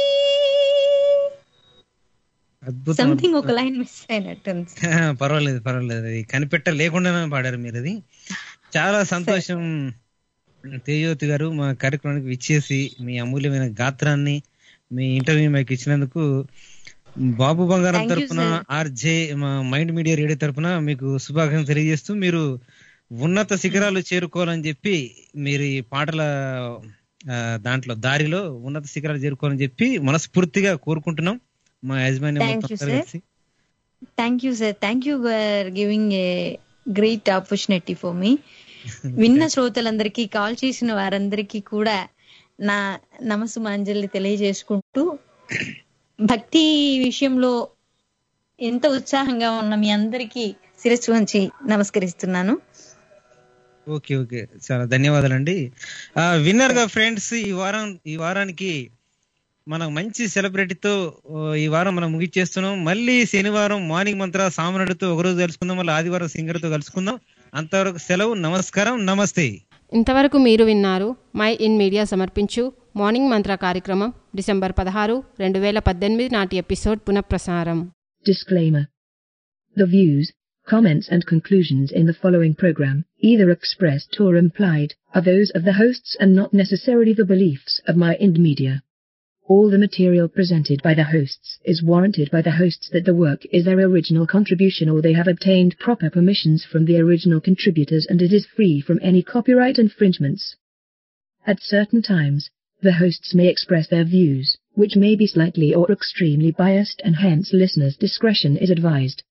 అద్భుతం సంథింగ్ ఒక లైన్ మిస్ అయినట్టుంది పర్వాలేదు పర్వాలేదు అది కనిపెట్ట లేకుండానే పాడారు మీరు అది చాలా సంతోషం తేజోతి గారు మా కార్యక్రమానికి విచ్చేసి మీ అమూల్యమైన గాత్రాన్ని మీ ఇంటర్వ్యూ మాకు ఇచ్చినందుకు బాబు బంగారం Thank you, తరపున sir. ఆర్జే మా మైండ్ మీడియా రేడియో తరపున మీకు శుభాకాంక్షలు తెలియజేస్తూ మీరు ఉన్నత శిఖరాలు చేరుకోవాలని చెప్పి మీరు ఈ పాటల ఆ, దాంట్లో దారిలో ఉన్నత శిఖరాలు చేరుకోవాలని చెప్పి మనస్ఫూర్తిగా కోరుకుంటున్నాం మా యజమాని Thank మొత్తం you, అందరూ sir. కలిసి. Thank you sir thank you for giving a great opportunity for మీ విన్న శ్రోతలందరికీ కాల్ చేసిన వారందరికీ కూడా నా నమస్సుమాంజలి తెలియజేసుకుంటూ భక్తి విషయంలో ఎంత ఉత్సాహంగా ఉన్న మీ అందరికీ శిరస్సు వంచి నమస్కరిస్తున్నాను ఓకే ఓకే చాలా ధన్యవాదాలండి ఆ విన్నర్ గా ఫ్రెండ్స్ ఈ వారం ఈ వారానికి మనం మంచి సెలబ్రిటీతో ఓ, ఈ వారం మనం ముగిచ్చేస్తున్నాం మళ్ళీ శనివారం మార్నింగ్ మంత్ర సామనుడితో ఒకరోజు కలుసుకుందాం మళ్ళీ ఆదివారం సింగర్ తో కలుసుకుందాం అంతవరకు సెలవు నమస్కారం నమస్తే ఇంతవరకు మీరు విన్నారు మై ఇన్ మీడియా సమర్పించు మార్నింగ్ మంత్ర కార్యక్రమం డిసెంబర్ పదహారు రెండు వేల పద్దెనిమిది నాటి ఎపిసోడ్ పునఃప్రసారం Disclaimer. The views, comments and conclusions in the following program, either expressed or implied, are those of the hosts and not necessarily the beliefs of My Ind Media. All the material presented by the hosts is warranted by the hosts that the work is their original contribution or they have obtained proper permissions from the original contributors and it is free from any copyright infringements. At certain times, the hosts may express their views, which may be slightly or extremely biased and hence listeners' discretion is advised.